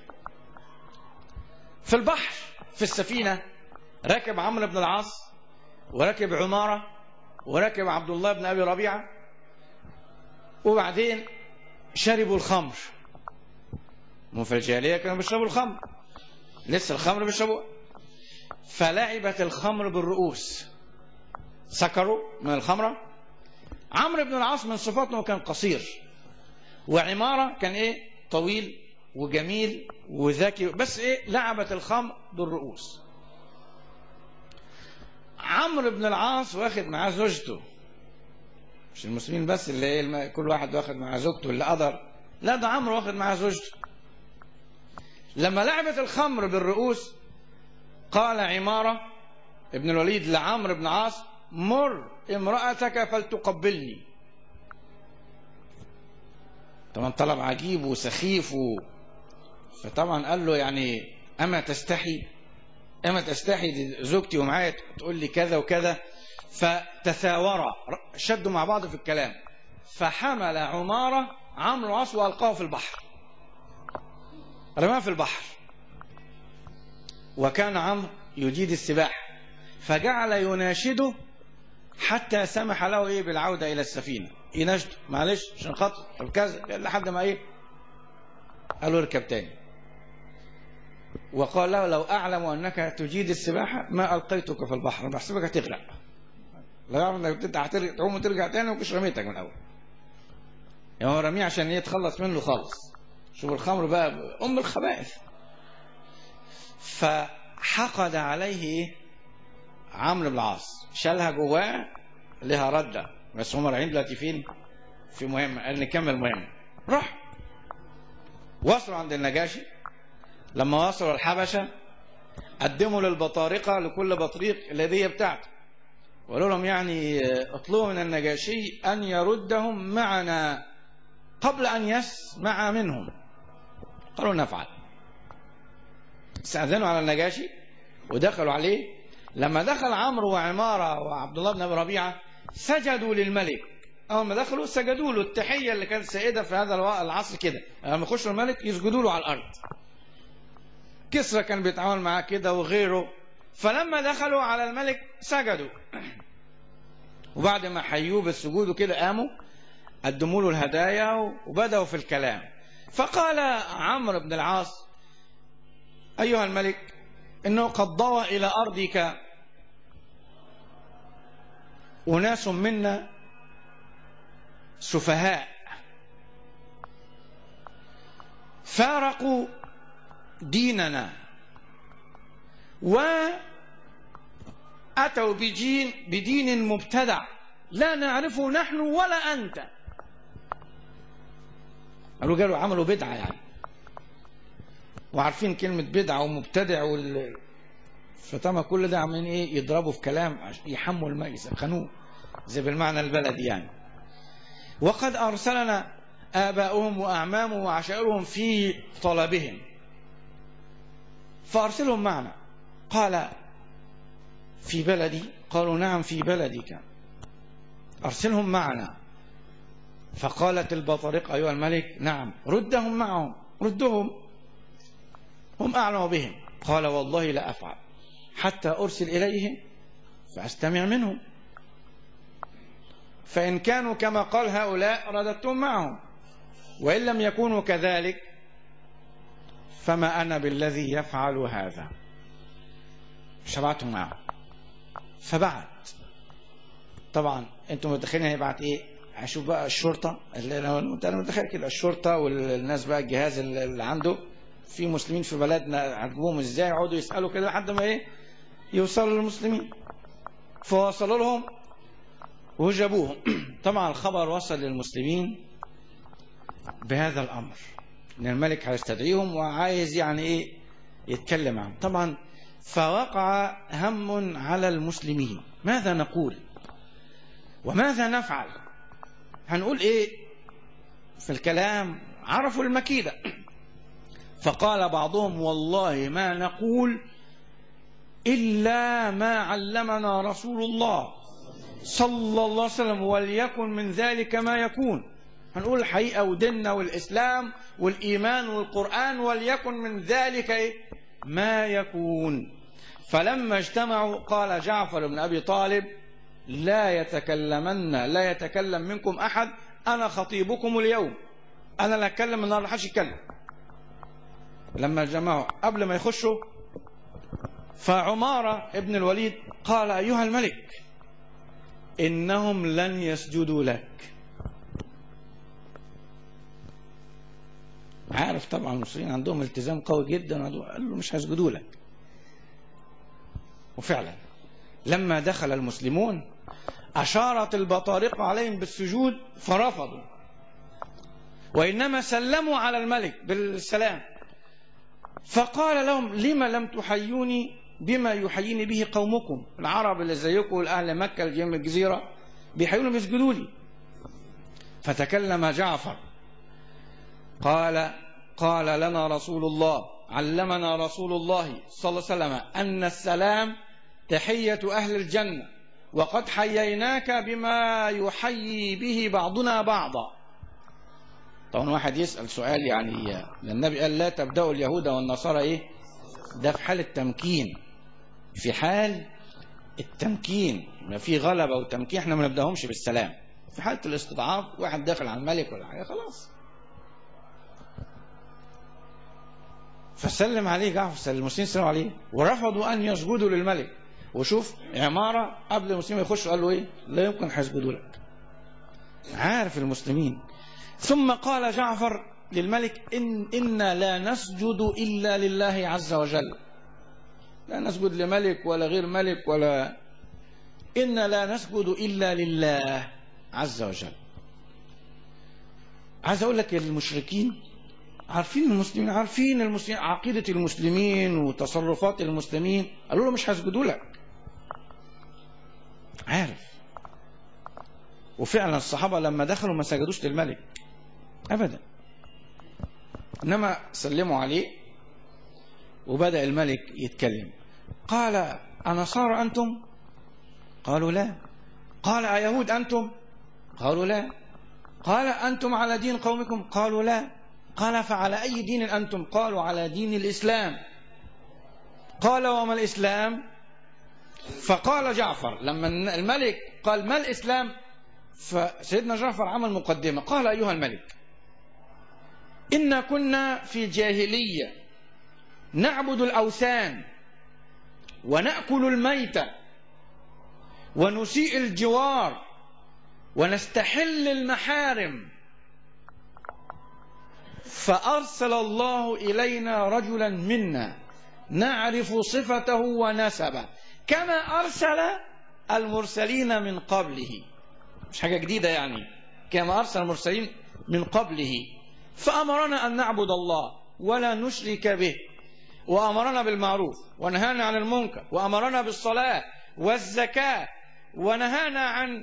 في البحر في السفينة ركب عمرو بن العاص وركب عمارة وركب عبد الله بن أبي ربيعة وبعدين شربوا الخمر هم في الجاهلية كانوا بيشربوا الخمر لسه الخمر بيشربوها فلعبت الخمر بالرؤوس سكروا من الخمرة عمرو بن العاص من صفاته انه كان قصير وعمارة كان ايه طويل وجميل وذكي بس ايه لعبت الخمر بالرؤوس عمرو بن العاص واخد معاه زوجته مش المسلمين بس اللي ايه الم- كل واحد واخد معاه زوجته اللي قدر لا ده عمرو واخد معاه زوجته لما لعبت الخمر بالرؤوس قال عمارة ابن الوليد لعمرو بن عاص مر امرأتك فلتقبلني طبعا طلب عجيب وسخيف و... فطبعا قال له يعني أما تستحي أما تستحي دي زوجتي ومعايا تقول لي كذا وكذا فتثاورا شدوا مع بعض في الكلام فحمل عمارة عمرو عاص وألقاه في البحر رماه في البحر وكان عمرو يجيد السباحة فجعل يناشده حتى سمح له ايه بالعودة إلى السفينة يناشده معلش عشان خاطر طب كذا لحد ما ايه قال له اركب تاني وقال له لو أعلم أنك تجيد السباحة ما ألقيتك في البحر بحسبك هتغرق لو أعلم أنك تت- هتر- تعوم وترجع تاني ومش رميتك من الأول يعني هو رميه عشان يتخلص منه خالص شوف الخمر بقى أم الخبائث فحقد عليه إيه؟ عمرو بن العاص شالها جواه لها ردة بس هم رايحين دلوقتي فين؟ في مهمة قال نكمل مهمة راح وصلوا عند النجاشي لما وصلوا الحبشة قدموا للبطارقة لكل بطريق الهدية بتاعته وقالوا لهم يعني اطلبوا من النجاشي أن يردهم معنا قبل أن يسمع منهم قالوا نفعل استأذنوا على النجاشي ودخلوا عليه لما دخل عمرو وعمارة وعبد الله بن أبي ربيعة سجدوا للملك أول ما دخلوا سجدوا له التحية اللي كانت سائدة في هذا الوا- العصر كده لما يخشوا الملك يسجدوا له على الأرض كسرى كان بيتعامل معاه كده وغيره فلما دخلوا على الملك سجدوا وبعد ما حيوه بالسجود وكده قاموا قدموا له الهدايا وبدأوا في الكلام فقال عمرو بن العاص أيها الملك إنه قد ضوى إلى أرضك أناس منا سفهاء فارقوا ديننا وأتوا بدين, بدين مبتدع لا نعرفه نحن ولا أنت قالوا قالوا عملوا بدعة يعني وعارفين كلمة بدعة ومبتدع وال... فطبعا كل ده عمالين ايه يضربوا في كلام عشان يحموا الميت خانوه زي بالمعنى البلدي يعني وقد أرسلنا آباؤهم وأعمامهم وعشائرهم في طلبهم فأرسلهم معنا قال في بلدي قالوا نعم في بلدك أرسلهم معنا فقالت البطريق أيها الملك نعم ردهم معهم ردهم هم أعلم بهم قال والله لا أفعل حتى أرسل إليهم فأستمع منهم فإن كانوا كما قال هؤلاء رددتهم معهم وإن لم يكونوا كذلك فما أنا بالذي يفعل هذا شبعتهم معه فبعت طبعا انتم متخيلين هيبعت ايه هشوف بقى الشرطة اللي انا انا متخيل كده الشرطة والناس بقى الجهاز اللي عنده في مسلمين في بلدنا هتجيبوهم ازاي يقعدوا يسألوا كده لحد ما ايه يوصلوا للمسلمين فوصلوا لهم وجابوهم طبعا الخبر وصل للمسلمين بهذا الامر ان الملك هيستدعيهم وعايز يعني ايه يتكلم عنهم طبعا فوقع هم على المسلمين ماذا نقول وماذا نفعل هنقول ايه في الكلام عرفوا المكيدة فقال بعضهم والله ما نقول إلا ما علمنا رسول الله صلى الله عليه وسلم وليكن من ذلك ما يكون هنقول الحقيقة وديننا والإسلام والإيمان والقرآن وليكن من ذلك إيه؟ ما يكون فلما اجتمعوا قال جعفر بن أبي طالب لا يتكلمن لا يتكلم منكم أحد أنا خطيبكم اليوم أنا لا أتكلم النهارده محدش يتكلم لما جمعوا قبل ما يخشوا فعمارة ابن الوليد قال أيها الملك إنهم لن يسجدوا لك عارف طبعا المصريين عندهم التزام قوي جدا قال له مش هيسجدوا لك وفعلا لما دخل المسلمون أشارت البطارقة عليهم بالسجود فرفضوا وإنما سلموا على الملك بالسلام فقال لهم لما لم تحيوني بما يحييني به قومكم العرب اللي زيكم والأهل مكة اللي من الجزيرة بيحيوني بيسجدوا لي فتكلم جعفر قال قال لنا رسول الله علمنا رسول الله صلى الله عليه وسلم أن السلام تحية أهل الجنة وقد حييناك بما يحيي به بعضنا بعضا طبعا واحد يسأل سؤال يعني النبي قال لا تبدأوا اليهود والنصارى ايه ده في حال التمكين في حال التمكين ما في غلبة وتمكين احنا ما نبدأهمش بالسلام في حالة الاستضعاف واحد داخل على الملك ولا حاجة خلاص فسلم عليه جعفر المسلمين سلموا عليه ورفضوا أن يسجدوا للملك وشوف عمارة قبل المسلمين يخشوا قال له ايه لا يمكن هيسجدوا لك عارف المسلمين ثم قال جعفر للملك إن إنا لا نسجد إلا لله عز وجل لا نسجد لملك ولا غير ملك ولا إنا لا نسجد إلا لله عز وجل عايز أقول لك المشركين عارفين المسلمين عارفين المسلمين عقيدة المسلمين وتصرفات المسلمين قالوا له مش هسجدوا لك عارف وفعلا الصحابة لما دخلوا ما سجدوش للملك أبدا إنما سلموا عليه وبدأ الملك يتكلم قال أنصار أنتم قالوا لا قال أيهود أنتم قالوا لا قال أنتم على دين قومكم قالوا لا قال فعلى أي دين أنتم قالوا على دين الإسلام قال وما الإسلام فقال جعفر لما الملك قال ما الإسلام فسيدنا جعفر عمل مقدمة قال أيها الملك إنا كنا في جاهلية نعبد الأوثان ونأكل الميتة ونسيء الجوار ونستحل المحارم فأرسل الله إلينا رجلا منا نعرف صفته ونسبه كما أرسل المرسلين من قبله مش حاجة جديدة يعني كما أرسل المرسلين من قبله فأمرنا أن نعبد الله ولا نشرك به وأمرنا بالمعروف ونهانا عن المنكر وأمرنا بالصلاة والزكاة ونهانا عن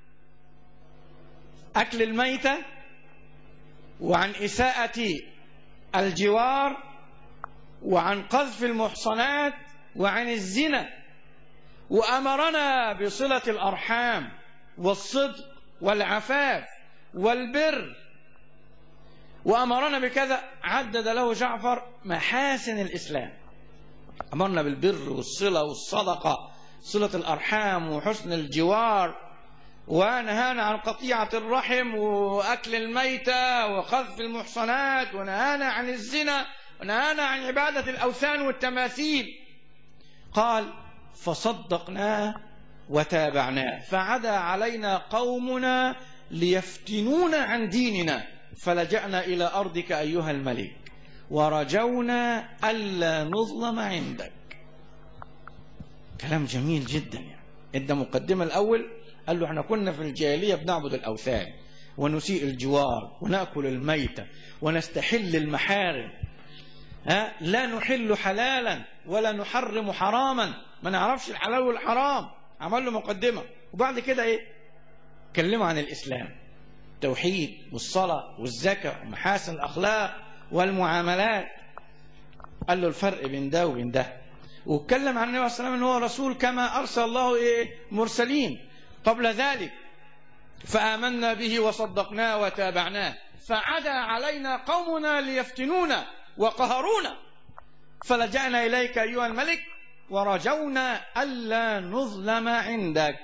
أكل الميتة وعن إساءة الجوار وعن قذف المحصنات وعن الزنا وأمرنا بصلة الأرحام والصدق والعفاف والبر وأمرنا بكذا عدد له جعفر محاسن الإسلام أمرنا بالبر والصلة والصدقة صلة الأرحام وحسن الجوار ونهانا عن قطيعة الرحم وأكل الميتة وخذف المحصنات ونهانا عن الزنا ونهانا عن عبادة الأوثان والتماثيل قال فصدقناه وتابعناه فعدا علينا قومنا ليفتنونا عن ديننا فلجأنا إلى أرضك أيها الملك ورجونا ألا نظلم عندك كلام جميل جدا يعني ادى مقدمة الأول قال له احنا كنا في الجاهلية بنعبد الأوثان ونسيء الجوار ونأكل الميتة ونستحل المحارم ها لا نحل حلالا ولا نحرم حراما ما نعرفش الحلال والحرام عمل له مقدمة وبعد كده ايه كلمه عن الإسلام التوحيد والصلاة والزكاة ومحاسن الأخلاق والمعاملات قال له الفرق بين ده وبين ده واتكلم عن النبي صلى الله عليه وسلم ان هو رسول كما ارسل الله ايه مرسلين قبل ذلك فآمنا به وصدقناه وتابعناه فعدا علينا قومنا ليفتنونا وقهرونا فلجأنا إليك أيها الملك ورجونا ألا نظلم عندك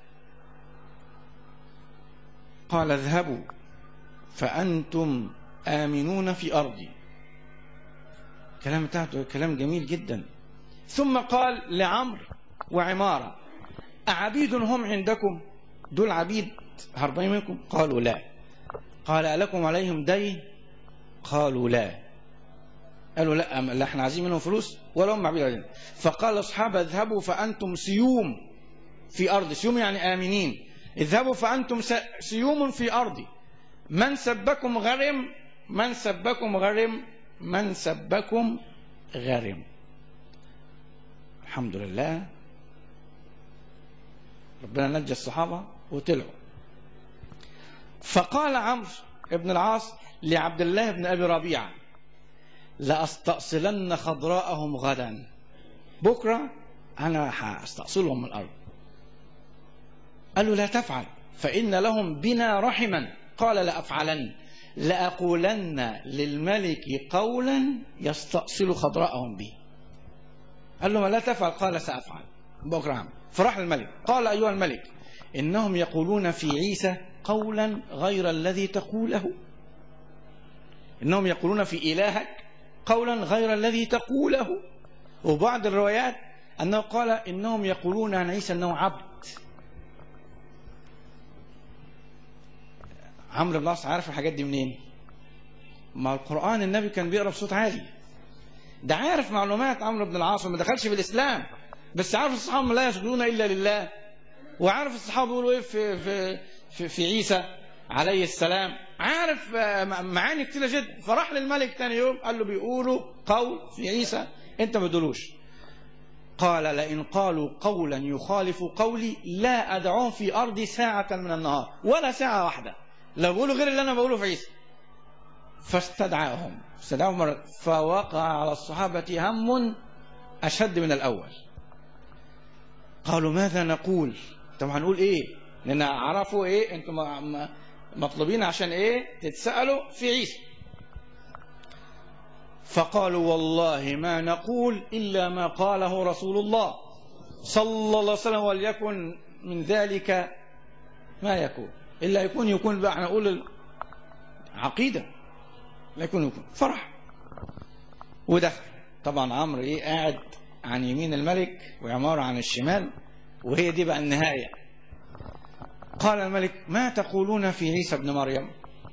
قال اذهبوا فأنتم آمنون في أرضي كلام بتاعته كلام جميل جدا ثم قال لعمرو وعمارة أعبيد هم عندكم دول عبيد هربين منكم قالوا لا قال ألكم عليهم دين قالوا لا قالوا لا لا احنا عايزين منهم فلوس ولا هم عبيد علينا فقال أصحاب اذهبوا فأنتم سيوم في أرض سيوم يعني آمنين اذهبوا فأنتم سيوم في أرضي من سبكم غرم من سبكم غرم من سبكم غرم الحمد لله ربنا نجى الصحابة وطلعوا فقال عمرو بن العاص لعبد الله بن أبي ربيعة لأستأصلن خضراءهم غدا بكرة أنا هستأصلهم من الأرض قال له لا تفعل فإن لهم بنا رحما قال لأفعلن لأقولن للملك قولا يستأصل خضراءهم به قال له لا تفعل قال سأفعل بكرة عام فراح الملك قال أيها الملك إنهم يقولون في عيسى قولا غير الذي تقوله إنهم يقولون في إلهك قولا غير الذي تقوله وبعض الروايات أنه قال إنهم يقولون عن عيسى أنه عبد عمرو بن العاص عارف الحاجات دي منين؟ ما القرآن النبي كان بيقرا بصوت عالي ده عارف معلومات عمرو بن العاص وما دخلش في الإسلام بس عارف الصحابة لا يسجدون إلا لله وعارف الصحابة بيقولوا إيه في في في, في عيسى عليه السلام عارف معاني كتيرة جدا فراح للملك تاني يوم قال له بيقولوا قول في عيسى أنت ما تقولوش قال لئن قالوا قولا يخالف قولي لا أدعوهم في أرضي ساعة من النهار ولا ساعة واحدة لو بيقولوا غير اللي أنا بقوله في عيسى فاستدعاهم استدعاهم مرة فوقع على الصحابة هم أشد من الأول قالوا ماذا نقول طب هنقول ايه لان عرفوا ايه انتم مطلوبين عشان ايه تتسألوا في عيسى فقالوا والله ما نقول إلا ما قاله رسول الله صلى الله عليه وسلم وليكن من ذلك ما يكون إلا يكون يكون بقى نقول عقيدة لا يكون يكون فرح ودخل طبعا عمرو ايه قاعد عن يمين الملك وعمار عن الشمال وهي دي بقى النهاية قال الملك ما تقولون في عيسى ابن مريم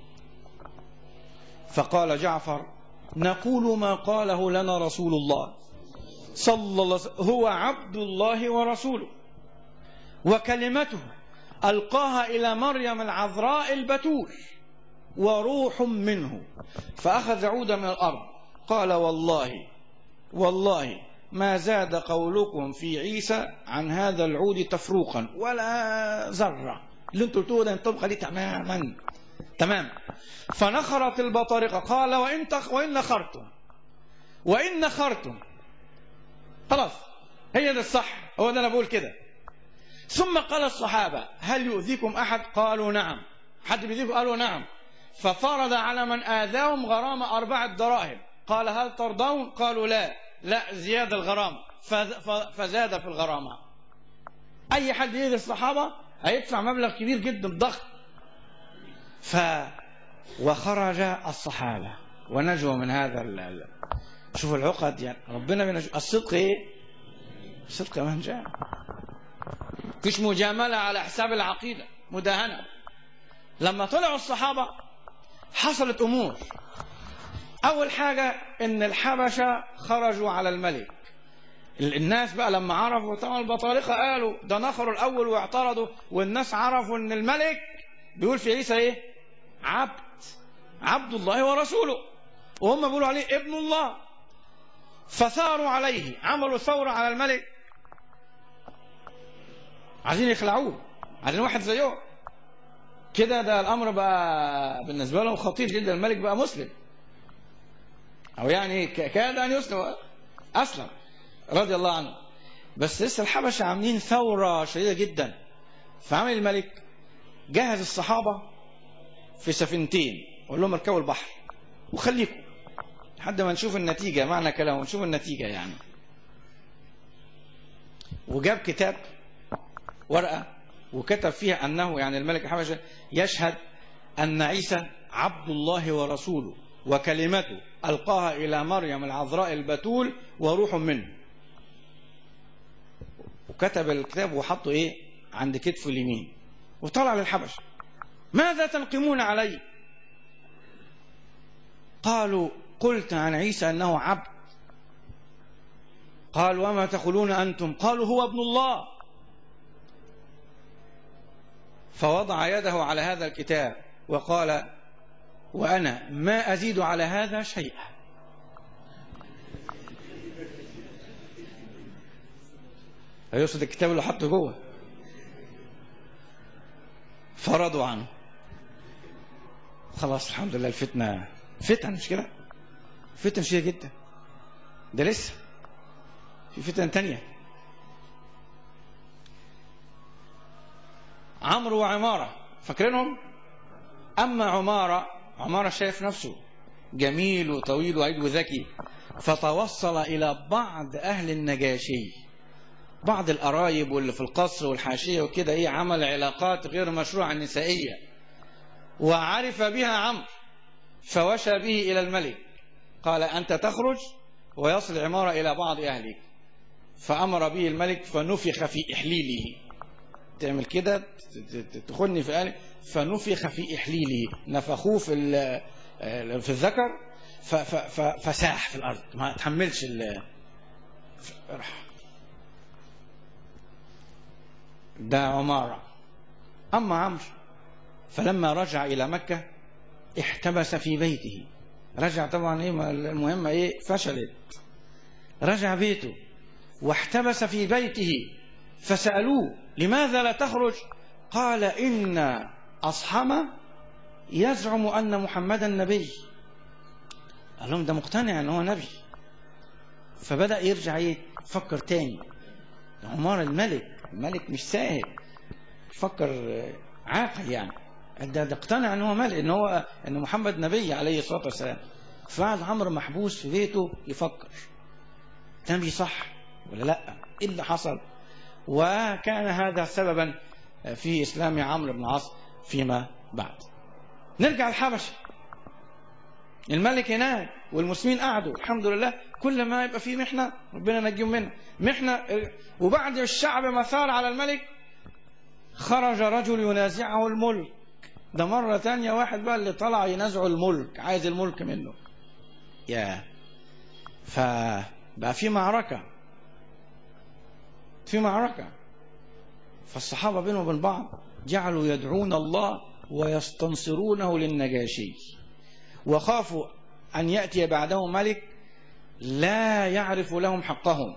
فقال جعفر نقول ما قاله لنا رسول الله صلى الله عليه وسلم هو عبد الله ورسوله وكلمته ألقاها إلى مريم العذراء البتول وروح منه فأخذ عودا من الأرض قال والله والله ما زاد قولكم في عيسى عن هذا العود تفروقا ولا ذرة اللي انتوا قلتوه ده ينطبق عليه تماما تمام فنخرت البطارقة قال وإن, تخ وإن نخرتم وإن نخرتم خلاص هي ده الصح هو ده أنا بقول كده ثم قال الصحابة هل يؤذيكم أحد قالوا نعم حد بيذيكم قالوا نعم ففرض على من آذاهم غرامة أربعة دراهم قال هل ترضون قالوا لا لا زيادة الغرامة فزاد في الغرامة أي حد يؤذي الصحابة هيدفع مبلغ كبير جدا ضخم ف وخرج الصحابة ونجوا من هذا ال... شوفوا العقد يعني ربنا بينجو الصدق ايه الصدق من جاء فيش مجاملة على حساب العقيدة مداهنة لما طلعوا الصحابة حصلت أمور أول حاجة إن الحبشة خرجوا على الملك الناس بقى لما عرفوا طبعا البطارقة قالوا ده نخروا الأول واعترضوا والناس عرفوا إن الملك بيقول في عيسى إيه عبد عبد الله ورسوله وهم بيقولوا عليه ابن الله فثاروا عليه عملوا ثورة على الملك عايزين يخلعوه عايزين واحد زيه كده ده الأمر بقى بالنسبة لهم خطير جدا الملك بقى مسلم أو يعني كاد أن يسلم أسلم رضي الله عنه بس لسه الحبشة عاملين ثورة شديدة جدا فعمل الملك جهز الصحابة في سفينتين وقال لهم اركبوا البحر وخليكم لحد ما نشوف النتيجة معنى كلامه نشوف النتيجة يعني وجاب كتاب ورقة وكتب فيها أنه يعني الملك الحبشة يشهد أن عيسى عبد الله ورسوله وكلمته ألقاها إلى مريم العذراء البتول وروح منه وكتب الكتاب وحطه إيه عند كتفه اليمين وطلع للحبش ماذا تنقمون علي قالوا قلت عن عيسى أنه عبد قال وما تقولون أنتم قالوا هو ابن الله فوضع يده على هذا الكتاب وقال وأنا ما أزيد على هذا شيئا هيقصد الكتاب اللي حطه جوه فرضوا عنه خلاص الحمد لله الفتنة فتن مش كده فتن شديدة جدا ده لسه في فتن تانية عمرو وعمارة فاكرينهم أما عمارة عمارة شايف نفسه جميل وطويل وعيد وذكي فتوصل إلى بعض أهل النجاشي بعض القرايب واللي في القصر والحاشية وكده إيه عمل علاقات غير مشروعة نسائية وعرف بها عمرو فوشى به إلى الملك قال أنت تخرج ويصل عمارة إلى بعض أهلك فأمر به الملك فنفخ في إحليله تعمل كده تخني في قالب فنفخ في إحليله نفخوه في في الذكر فساح في الأرض ما تحملش ال ده عمارة أما عمرو فلما رجع إلى مكة احتبس في بيته رجع طبعا ايه المهمة ايه فشلت رجع بيته واحتبس في بيته فسألوه لماذا لا تخرج قال إن أصحم يزعم أن محمدا نبي قال لهم ده مقتنع أن هو نبي فبدأ يرجع يفكر تاني عمار الملك الملك مش ساهل فكر عاقل يعني ده ده اقتنع ان هو ملك ان هو ان محمد نبي عليه الصلاه والسلام فقعد عمرو محبوس في بيته يفكر ده نبي صح ولا لا ايه اللي حصل وكان هذا سببا في اسلام عمرو بن العاص فيما بعد نرجع الحبشه الملك هناك والمسلمين قعدوا الحمد لله كل ما يبقى في محنه ربنا نجيهم منها محنه وبعد الشعب ما ثار على الملك خرج رجل ينازعه الملك ده مرة تانية واحد بقى اللي طلع ينازعه الملك عايز الملك منه يا فبقى في معركة في معركة فالصحابة بينهم وبين بعض جعلوا يدعون الله ويستنصرونه للنجاشي وخافوا أن يأتي بعدهم ملك لا يعرف لهم حقهم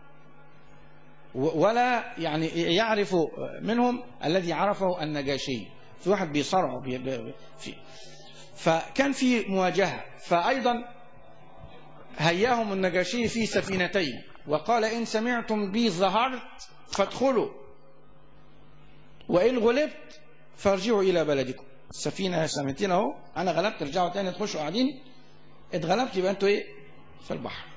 ولا يعني يعرف منهم الذي عرفه النجاشي في واحد بيصارعه بي بي في فكان في مواجهة فأيضا هياهم النجاشي في سفينتين وقال إن سمعتم بي ظهرت فادخلوا وإن غلبت فارجعوا إلى بلدكم السفينة سفينتين أهو أنا غلبت ارجعوا تاني تخشوا قاعدين اتغلبت يبقى أنتوا إيه في البحر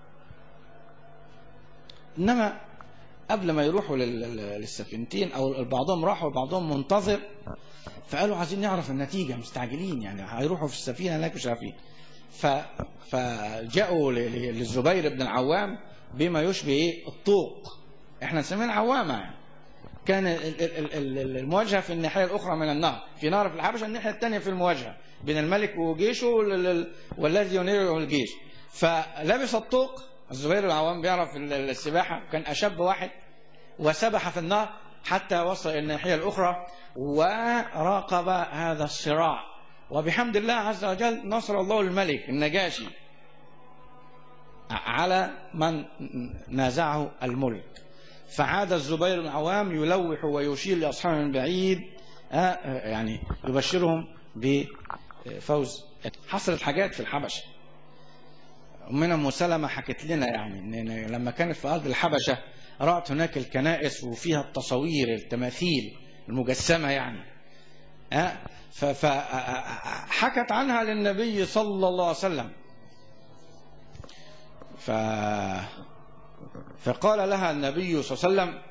إنما قبل ما يروحوا للسفينتين او بعضهم راحوا وبعضهم منتظر فقالوا عايزين نعرف النتيجة مستعجلين يعني هيروحوا في السفينة هناك مش عارفين ف... فجاءوا للزبير بن العوام بما يشبه ايه الطوق احنا نسميه العوامة يعني. كان المواجهة في الناحية الأخرى من النهر في نهر في الحبشة الناحية الثانية في المواجهة بين الملك وجيشه والذي ينيره الجيش فلبس الطوق الزبير العوام بيعرف السباحة كان أشب واحد وسبح في النار حتى وصل إلى الناحية الأخرى وراقب هذا الصراع وبحمد الله عز وجل نصر الله الملك النجاشي على من نازعه الملك فعاد الزبير بن العوام يلوح ويشير لأصحابه من بعيد يعني يبشرهم بفوز حصلت حاجات في الحبشه أمنا أم سلمة حكت لنا يعني إن لما كانت في أرض الحبشة رأت هناك الكنائس وفيها التصوير التماثيل المجسمة يعني فحكت عنها للنبي صلى الله عليه وسلم ف فقال لها النبي صلى الله عليه وسلم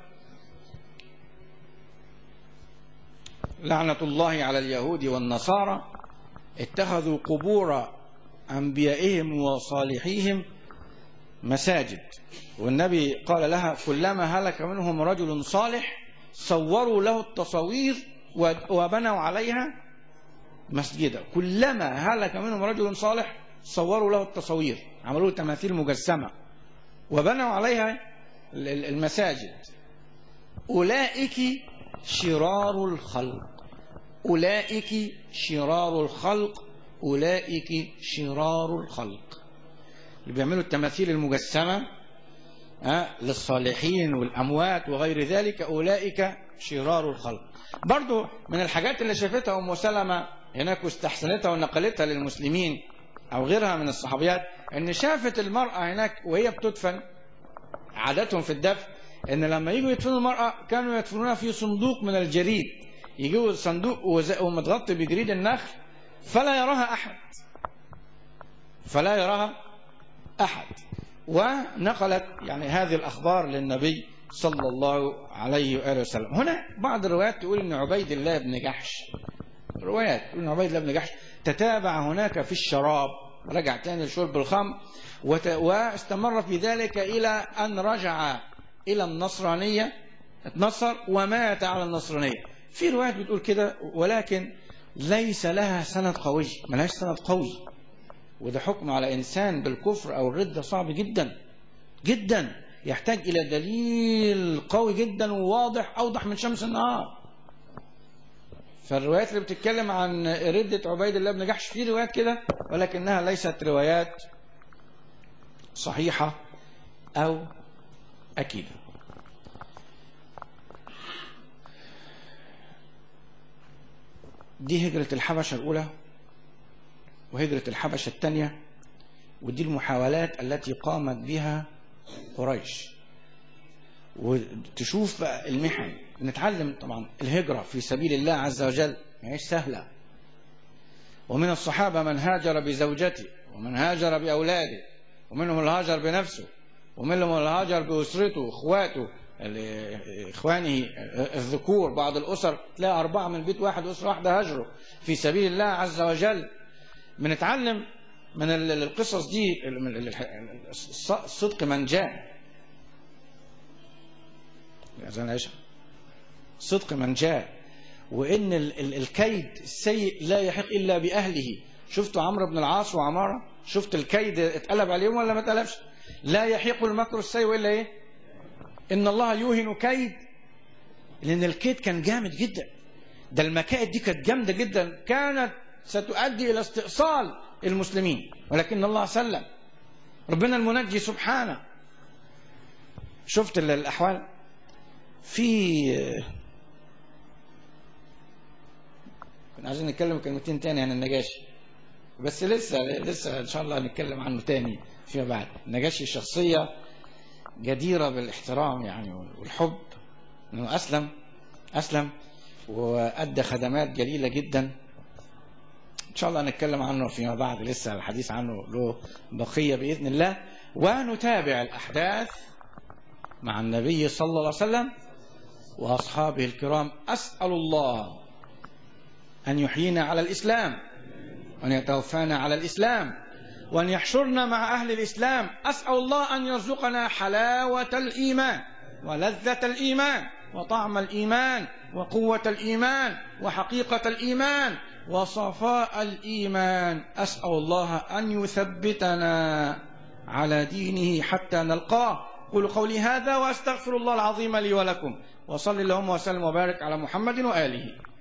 لعنة الله على اليهود والنصارى اتخذوا قبور أنبيائهم وصالحيهم مساجد والنبي قال لها كلما هلك منهم رجل صالح صوروا له التصاوير وبنوا عليها مسجدا كلما هلك منهم رجل صالح صوروا له التصاوير عملوا له تماثيل مجسمة وبنوا عليها المساجد أولئك شرار الخلق أولئك شرار الخلق أولئك شرار الخلق اللي بيعملوا التماثيل المجسمة أه للصالحين والأموات وغير ذلك أولئك شرار الخلق برضو من الحاجات اللي شافتها أم سلمة هناك واستحسنتها ونقلتها للمسلمين أو غيرها من الصحابيات ان شافت المرأة هناك وهي بتدفن عادتهم في الدفن ان لما يجوا يدفنوا المرأة كانوا يدفنونها في صندوق من الجريد يجيبوا الصندوق وز- ومتغطي بجريد النخل فلا يراها احد فلا يراها احد ونقلت يعني هذه الاخبار للنبي صلى الله عليه واله وسلم هنا بعض الروايات تقول ان عبيد الله بن جحش روايات تقول ان عبيد الله بن جحش تتابع هناك في الشراب رجع تاني لشرب الخمر وت... واستمر في ذلك الى ان رجع الى النصرانيه اتنصر ومات على النصرانيه في روايات بتقول كده ولكن ليس لها سند قوي ملهاش سند قوي وده حكم على انسان بالكفر او الرده صعب جدا جدا يحتاج الى دليل قوي جدا وواضح اوضح من شمس النهار فالروايات اللي بتتكلم عن ردة عبيد الله بن جحش في روايات كده ولكنها ليست روايات صحيحة أو أكيدة دي هجرة الحبشة الأولى وهجرة الحبشة الثانية ودي المحاولات التي قامت بها قريش وتشوف بقى المحن نتعلم طبعا الهجرة في سبيل الله عز وجل ما هيش سهلة ومن الصحابة من هاجر بزوجته ومن هاجر بأولاده ومنهم اللي هاجر بنفسه ومنهم اللي هاجر بأسرته إخواته ال- إخوانه الذكور بعض الأسر تلاقي أربعة من بيت واحد أسرة واحدة هاجروا في سبيل الله عز وجل بنتعلم من ال- القصص دي من ال- الص- الصدق من جاء أذان العشاء صدق من جاء وإن ال- ال- الكيد السيء لا يحق إلا بأهله شفتوا عمرو بن العاص وعمارة شفت الكيد اتقلب عليهم ولا ما اتقلبش لا يحيق المكر السيء إلا إيه إن الله يوهن كيد لأن الكيد كان جامد جدا ده المكائد دي كانت جامدة جدا كانت ستؤدي إلى استئصال المسلمين ولكن الله سلم ربنا المنجي سبحانه شفت ال- الأحوال في كنا عايزين نتكلم كلمتين تاني عن النجاشي بس لسه لسه ان شاء الله هنتكلم عنه تاني فيما بعد النجاشي شخصية جديرة بالاحترام يعني والحب انه اسلم اسلم وادى خدمات جليلة جدا ان شاء الله هنتكلم عنه فيما بعد لسه الحديث عنه له بقية باذن الله ونتابع الاحداث مع النبي صلى الله عليه وسلم واصحابه الكرام اسال الله ان يحيينا على الاسلام وان يتوفانا على الاسلام وان يحشرنا مع اهل الاسلام اسال الله ان يرزقنا حلاوه الايمان ولذه الايمان وطعم الايمان وقوه الايمان وحقيقه الايمان وصفاء الايمان اسال الله ان يثبتنا على دينه حتى نلقاه قولوا قولي هذا واستغفر الله العظيم لي ولكم وصل اللهم وسلم وبارك على محمد واله